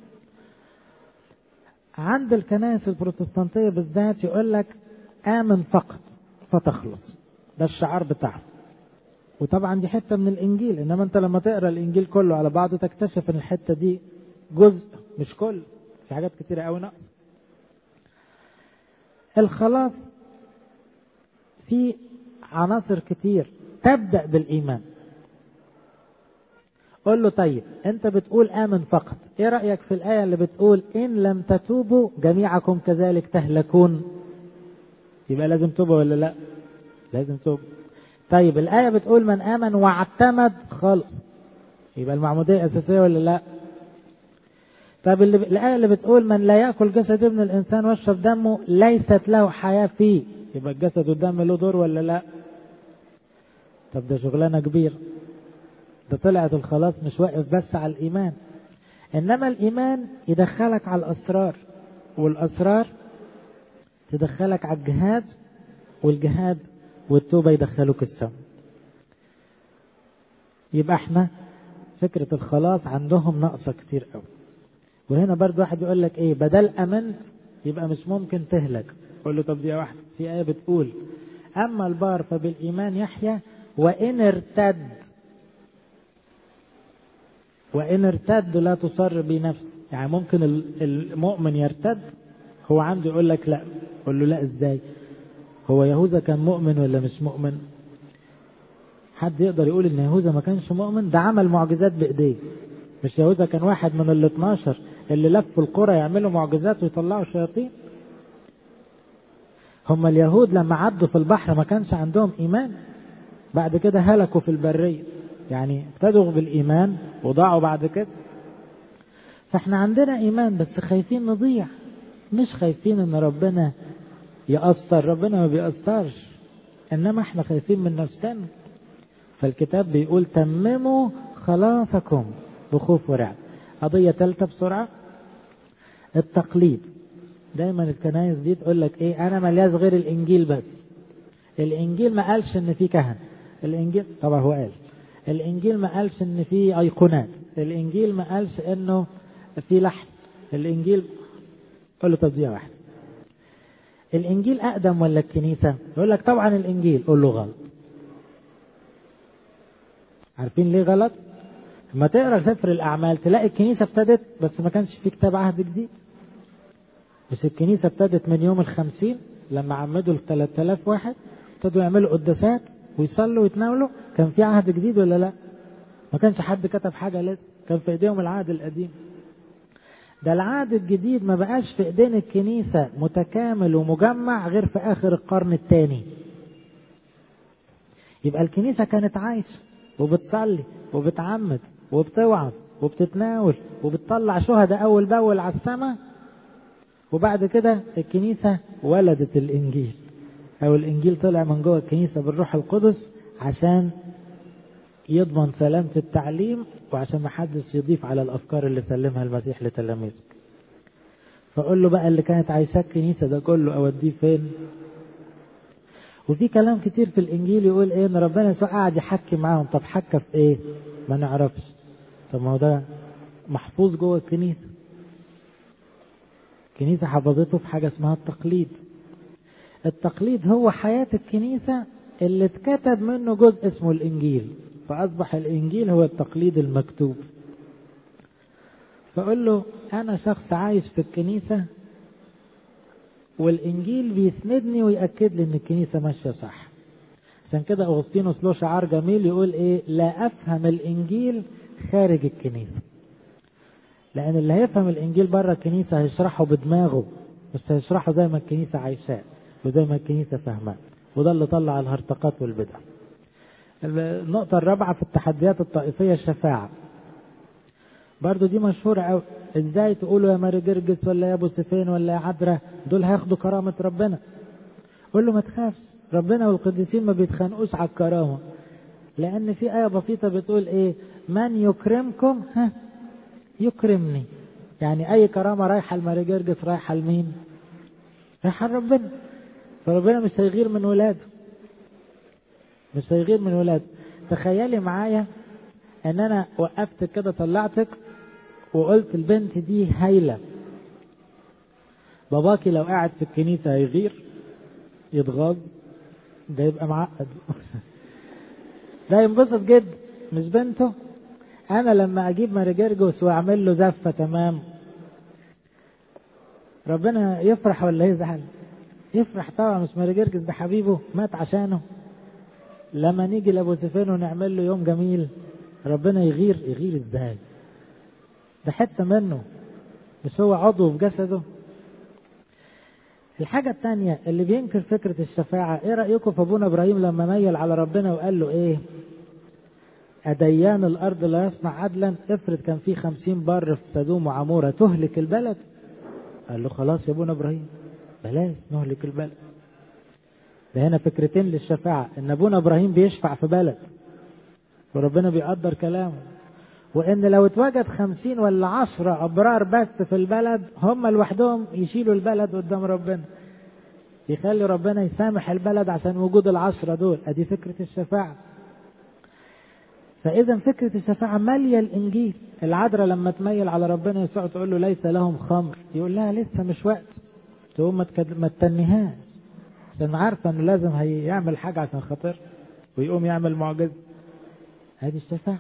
عند الكنائس البروتستانتية بالذات يقول لك آمن فقط فتخلص ده الشعار بتاعه وطبعا دي حتة من الإنجيل إنما أنت لما تقرأ الإنجيل كله على بعضه تكتشف إن الحتة دي جزء مش كل في حاجات كتيرة قوي ناقصة الخلاص في عناصر كتير تبدأ بالإيمان قول له طيب انت بتقول امن فقط ايه رأيك في الآية اللي بتقول ان لم تتوبوا جميعكم كذلك تهلكون يبقى لازم توبة ولا لا لازم توبة طيب الآية بتقول من آمن واعتمد خالص يبقى المعمودية أساسية ولا لا طيب اللي الآية اللي بتقول من لا يأكل جسد ابن الإنسان ويشرب دمه ليست له حياة فيه يبقى الجسد والدم له دور ولا لا طب ده شغلانة كبيرة ده طلعت الخلاص مش واقف بس على الإيمان إنما الإيمان يدخلك على الأسرار والأسرار تدخلك على الجهاد والجهاد والتوبة يدخلوك السم يبقى احنا فكرة الخلاص عندهم ناقصة كتير قوي وهنا برضو واحد يقول لك ايه بدل امنت يبقى مش ممكن تهلك قول له طب دي واحدة في آية بتقول أما البار فبالإيمان يحيى وإن ارتد وإن ارتد لا تصر بنفس يعني ممكن المؤمن يرتد هو عنده يقول لك لا قول له لا ازاي هو يهوذا كان مؤمن ولا مش مؤمن حد يقدر يقول ان يهوذا ما كانش مؤمن ده عمل معجزات بايديه مش يهوذا كان واحد من ال 12 اللي لفوا القرى يعملوا معجزات ويطلعوا شياطين هم اليهود لما عدوا في البحر ما كانش عندهم ايمان بعد كده هلكوا في البريه يعني ابتدوا بالايمان وضاعوا بعد كده فاحنا عندنا ايمان بس خايفين نضيع مش خايفين ان ربنا يأثر ربنا ما بيأثرش انما احنا خايفين من نفسنا فالكتاب بيقول تمموا خلاصكم بخوف ورعب قضية ثالثة بسرعة التقليد دايما الكنايس دي تقول لك ايه انا ملياش غير الانجيل بس الانجيل ما قالش ان في كهنة الانجيل طبعا هو قال الانجيل ما قالش ان في ايقونات الانجيل ما قالش انه في لحن الانجيل قول له طب دي واحده الانجيل اقدم ولا الكنيسه يقول لك طبعا الانجيل قول له غلط عارفين ليه غلط لما تقرا سفر الاعمال تلاقي الكنيسه ابتدت بس ما كانش في كتاب عهد جديد بس الكنيسه ابتدت من يوم الخمسين لما عمدوا ال 3000 واحد ابتدوا يعملوا قداسات ويصلوا ويتناولوا كان في عهد جديد ولا لا ما كانش حد كتب حاجه لسه كان في ايديهم العهد القديم ده العهد الجديد ما بقاش في ايدين الكنيسة متكامل ومجمع غير في اخر القرن الثاني يبقى الكنيسة كانت عايشة وبتصلي وبتعمد وبتوعظ وبتتناول وبتطلع شهداء اول باول على السماء وبعد كده الكنيسة ولدت الانجيل او الانجيل طلع من جوه الكنيسة بالروح القدس عشان يضمن سلامة التعليم وعشان ما حدش يضيف على الأفكار اللي سلمها المسيح لتلاميذه فقول له بقى اللي كانت عايشاه الكنيسة ده كله أوديه فين وفي كلام كتير في الإنجيل يقول إيه إن ربنا يسوع قاعد يحكي معاهم طب حكى في إيه ما نعرفش طب ما هو ده محفوظ جوه الكنيسة الكنيسة حفظته في حاجة اسمها التقليد التقليد هو حياة الكنيسة اللي اتكتب منه جزء اسمه الإنجيل فأصبح الإنجيل هو التقليد المكتوب فأقول له أنا شخص عايش في الكنيسة والإنجيل بيسندني ويأكد لي إن الكنيسة ماشية صح عشان كده أغسطينوس له شعار جميل يقول إيه لا أفهم الإنجيل خارج الكنيسة لأن اللي هيفهم الإنجيل بره الكنيسة هيشرحه بدماغه بس هيشرحه زي ما الكنيسة عايشاه وزي ما الكنيسة فاهماه وده اللي طلع الهرطقات والبدع النقطة الرابعة في التحديات الطائفية الشفاعة برضو دي مشهورة أوي ازاي تقولوا يا ماري جرجس ولا يا ابو سفين ولا يا عذرا دول هياخدوا كرامة ربنا قول له ما تخافش ربنا والقديسين ما بيتخانقوش على الكرامة لأن في آية بسيطة بتقول إيه من يكرمكم ها يكرمني يعني أي كرامة رايحة لماري جرجس رايحة لمين رايحة لربنا فربنا مش هيغير من ولاده مش هيغير من ولاده تخيلي معايا ان انا وقفتك كده طلعتك وقلت البنت دي هايله باباكي لو قاعد في الكنيسه هيغير يتغاظ ده يبقى معقد ده ينبسط جدا مش بنته انا لما اجيب ماري جرجس واعمل له زفه تمام ربنا يفرح ولا يزعل يفرح طبعا مش ماري جرجس ده حبيبه مات عشانه لما نيجي لابو سفين ونعمل له يوم جميل ربنا يغير يغير ازاي ده حته منه مش هو عضو في جسده الحاجة الثانية اللي بينكر فكرة الشفاعة ايه رأيكم في ابونا ابراهيم لما ميل على ربنا وقال له ايه أديان الأرض لا يصنع عدلا افرض كان في خمسين بر في سدوم وعمورة تهلك البلد قال له خلاص يا ابونا ابراهيم بلاش نهلك البلد ده هنا فكرتين للشفاعة ان ابونا ابراهيم بيشفع في بلد وربنا بيقدر كلامه وان لو اتوجد خمسين ولا عشرة ابرار بس في البلد هم لوحدهم يشيلوا البلد قدام ربنا يخلي ربنا يسامح البلد عشان وجود العشرة دول ادي فكرة الشفاعة فاذا فكرة الشفاعة مالية الانجيل العذراء لما تميل على ربنا يسوع تقول له ليس لهم خمر يقول لها لسه مش وقت تقوم ما تتنهاش عشان عارفة انه لازم هيعمل حاجة عشان خاطر ويقوم يعمل معجزة هذه الشفاعة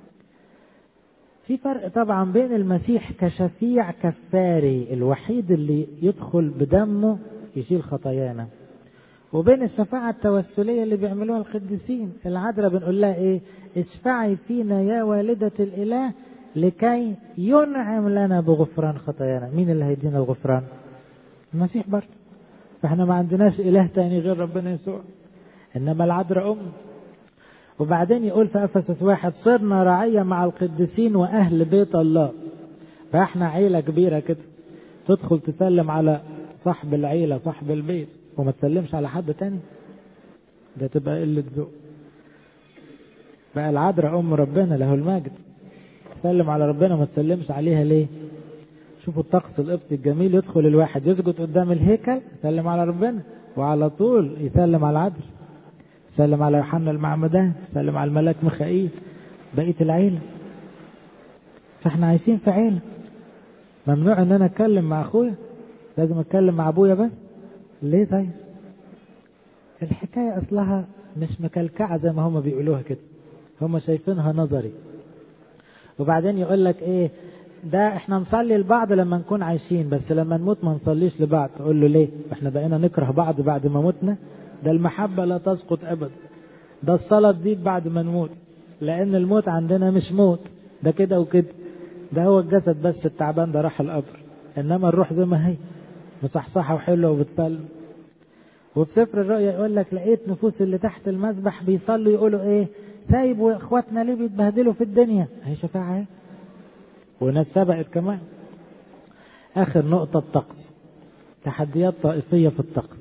في فرق طبعا بين المسيح كشفيع كفاري الوحيد اللي يدخل بدمه يشيل خطايانا وبين الشفاعة التوسلية اللي بيعملوها القديسين العذراء بنقول لها ايه اشفعي فينا يا والدة الإله لكي ينعم لنا بغفران خطايانا مين اللي هيدينا الغفران المسيح برضه فاحنا ما عندناش إله تاني غير ربنا يسوع إنما العذراء أم وبعدين يقول في أفسس واحد صرنا رعية مع القديسين وأهل بيت الله فاحنا عيلة كبيرة كده تدخل تسلم على صاحب العيلة صاحب البيت وما تسلمش على حد تاني ده تبقى قلة ذوق بقى العذراء أم ربنا له المجد تسلم على ربنا ما تسلمش عليها ليه شوفوا الطقس القبطي الجميل يدخل الواحد يسجد قدام الهيكل يسلم على ربنا وعلى طول يسلم على العدل يسلم على يوحنا المعمدان يسلم على الملاك ميخائيل بقية العيلة فاحنا عايشين في عيلة ممنوع ان انا اتكلم مع اخويا لازم اتكلم مع ابويا بس ليه طيب الحكاية اصلها مش مكلكعة زي ما هما بيقولوها كده هما شايفينها نظري وبعدين يقول لك ايه ده احنا نصلي لبعض لما نكون عايشين بس لما نموت ما نصليش لبعض تقول له ليه احنا بقينا نكره بعض بعد ما متنا ده المحبة لا تسقط ابدا ده الصلاة تزيد بعد ما نموت لان الموت عندنا مش موت ده كده وكده ده هو الجسد بس التعبان ده راح القبر انما الروح زي ما هي مصحصحة وحلوة وبتصلي وفي سفر الرؤيا يقول لك لقيت نفوس اللي تحت المسبح بيصلوا يقولوا ايه سايب واخواتنا ليه بيتبهدلوا في الدنيا هي شفاعة ايه وناس سبقت كمان اخر نقطة الطقس تحديات طائفية في الطقس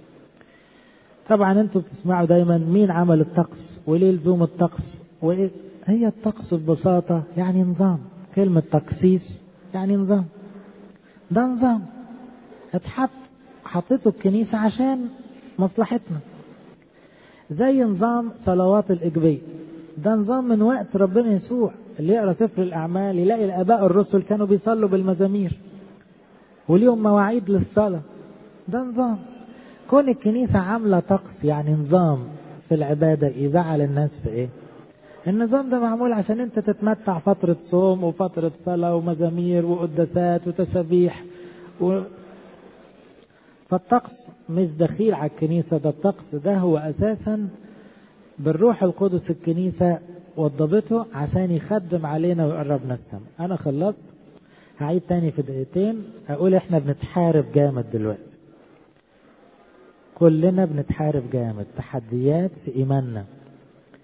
طبعا انتوا بتسمعوا دايما مين عمل الطقس وليه لزوم الطقس وايه هي الطقس ببساطة يعني نظام كلمة تقسيس يعني نظام ده نظام اتحط حطيته الكنيسة عشان مصلحتنا زي نظام صلوات الإجبية ده نظام من وقت ربنا يسوع اللي يقرا سفر الأعمال يلاقي الآباء الرسل كانوا بيصلوا بالمزامير وليهم مواعيد للصلاة ده نظام كون الكنيسة عاملة طقس يعني نظام في العبادة يزعل الناس في إيه؟ النظام ده معمول عشان أنت تتمتع فترة صوم وفترة صلاة ومزامير وقداسات وتسابيح و... فالطقس مش دخيل على الكنيسة ده الطقس ده هو أساسا بالروح القدس الكنيسة وضبته عشان يخدم علينا ويقربنا السماء أنا خلصت هعيد تاني في دقيقتين أقول إحنا بنتحارب جامد دلوقتي كلنا بنتحارب جامد تحديات في إيماننا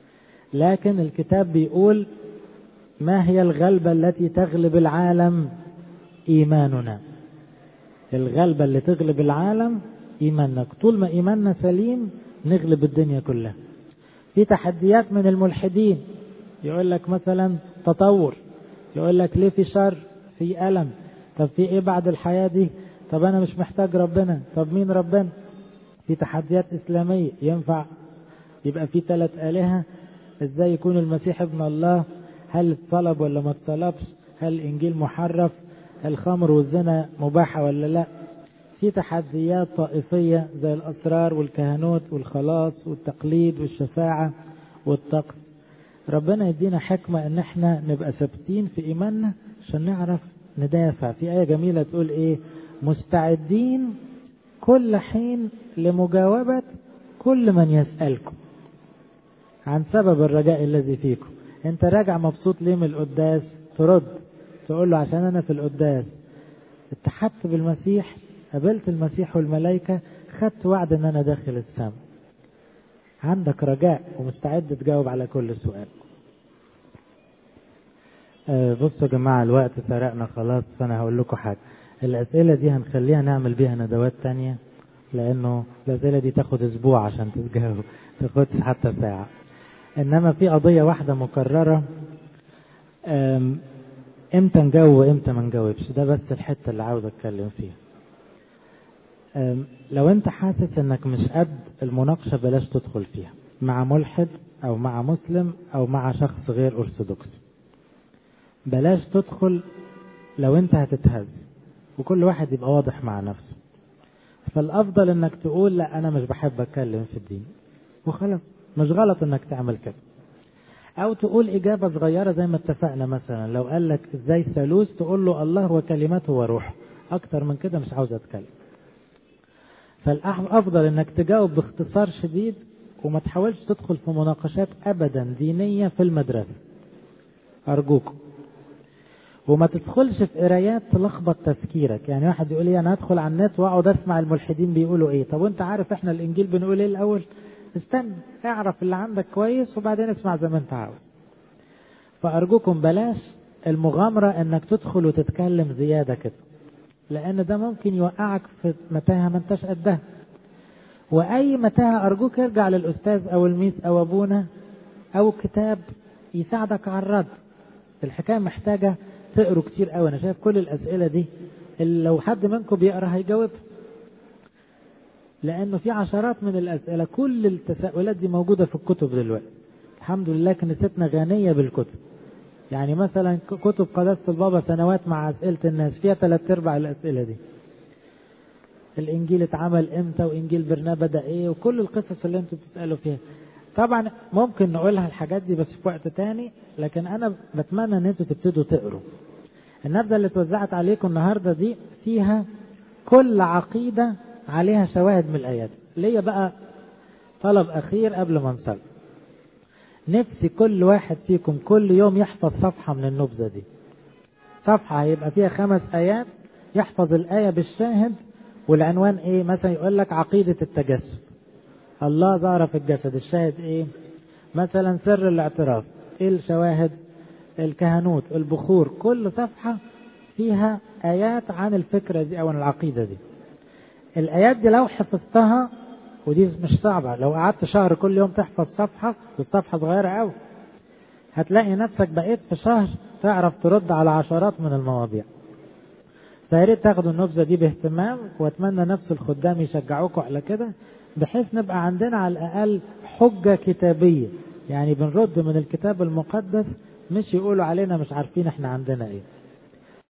لكن الكتاب بيقول ما هي الغلبة التي تغلب العالم إيماننا الغلبة اللي تغلب العالم إيمانك طول ما إيماننا سليم نغلب الدنيا كلها في تحديات من الملحدين يقول لك مثلا تطور يقول لك ليه في شر في ألم طب في ايه بعد الحياة دي طب انا مش محتاج ربنا طب مين ربنا في تحديات اسلامية ينفع يبقى في ثلاث آلهة ازاي يكون المسيح ابن الله هل اتصلب ولا ما اتصلبش هل الانجيل محرف الخمر والزنا مباحة ولا لا في تحديات طائفية زي الأسرار والكهنوت والخلاص والتقليد والشفاعة والطقس ربنا يدينا حكمة ان احنا نبقى ثابتين في ايماننا عشان نعرف ندافع في آية جميلة تقول ايه مستعدين كل حين لمجاوبة كل من يسألكم عن سبب الرجاء الذي فيكم انت راجع مبسوط ليه من القداس ترد تقول له عشان انا في القداس اتحدت بالمسيح قابلت المسيح والملائكة خدت وعد ان انا داخل السماء عندك رجاء ومستعد تجاوب على كل سؤال أه بصوا يا جماعة الوقت سرقنا خلاص فأنا هقول لكم حاجة الأسئلة دي هنخليها نعمل بيها ندوات تانية لأنه الأسئلة دي تاخد أسبوع عشان تتجاوب تاخدش حتى ساعة إنما في قضية واحدة مكررة امتى نجاوب وامتى ما نجاوبش ده بس الحتة اللي عاوز اتكلم فيها لو انت حاسس انك مش قد المناقشة بلاش تدخل فيها مع ملحد او مع مسلم او مع شخص غير ارثوذكسي بلاش تدخل لو انت هتتهز وكل واحد يبقى واضح مع نفسه فالافضل انك تقول لا انا مش بحب اتكلم في الدين وخلاص مش غلط انك تعمل كده او تقول اجابة صغيرة زي ما اتفقنا مثلا لو قال لك ازاي ثالوث تقول له الله وكلمته وروحه اكتر من كده مش عاوز اتكلم فالافضل انك تجاوب باختصار شديد وما تحاولش تدخل في مناقشات ابدا دينية في المدرسة ارجوكم وما تدخلش في قرايات تلخبط تفكيرك يعني واحد يقول لي انا هدخل على النت واقعد اسمع الملحدين بيقولوا ايه طب وانت عارف احنا الانجيل بنقول ايه الاول استنى اعرف اللي عندك كويس وبعدين اسمع زي ما انت عاوز فارجوكم بلاش المغامرة انك تدخل وتتكلم زيادة كده لان ده ممكن يوقعك في متاهة ما انتش قدها واي متاهة ارجوك ارجع للاستاذ او الميس او ابونا او كتاب يساعدك على الرد الحكاية محتاجة تقروا كتير قوي انا شايف كل الاسئلة دي اللي لو حد منكم بيقرا هيجاوب لانه في عشرات من الاسئلة كل التساؤلات دي موجودة في الكتب دلوقتي الحمد لله كنيستنا غنية بالكتب يعني مثلا كتب قداسة البابا سنوات مع اسئلة الناس فيها ثلاث ارباع الاسئلة دي الانجيل اتعمل امتى وانجيل برنابا ده ايه وكل القصص اللي انتوا بتسالوا فيها طبعا ممكن نقولها الحاجات دي بس في وقت تاني لكن انا بتمنى ان انتوا تبتدوا تقروا النبذه اللي اتوزعت عليكم النهارده دي فيها كل عقيده عليها شواهد من الايات ليا بقى طلب اخير قبل ما نصلي نفسي كل واحد فيكم كل يوم يحفظ صفحه من النبذه دي صفحه هيبقى فيها خمس ايات يحفظ الايه بالشاهد والعنوان ايه مثلا يقول لك عقيدة التجسد الله ظهر في الجسد الشاهد ايه مثلا سر الاعتراف ايه الشواهد الكهنوت البخور كل صفحة فيها ايات عن الفكرة دي او عن العقيدة دي الايات دي لو حفظتها ودي مش صعبة لو قعدت شهر كل يوم تحفظ صفحة والصفحة صغيرة قوي هتلاقي نفسك بقيت في شهر تعرف ترد على عشرات من المواضيع فيا ريت تاخدوا النبذه دي باهتمام واتمنى نفس الخدام يشجعوكم على كده بحيث نبقى عندنا على الاقل حجه كتابيه يعني بنرد من الكتاب المقدس مش يقولوا علينا مش عارفين احنا عندنا ايه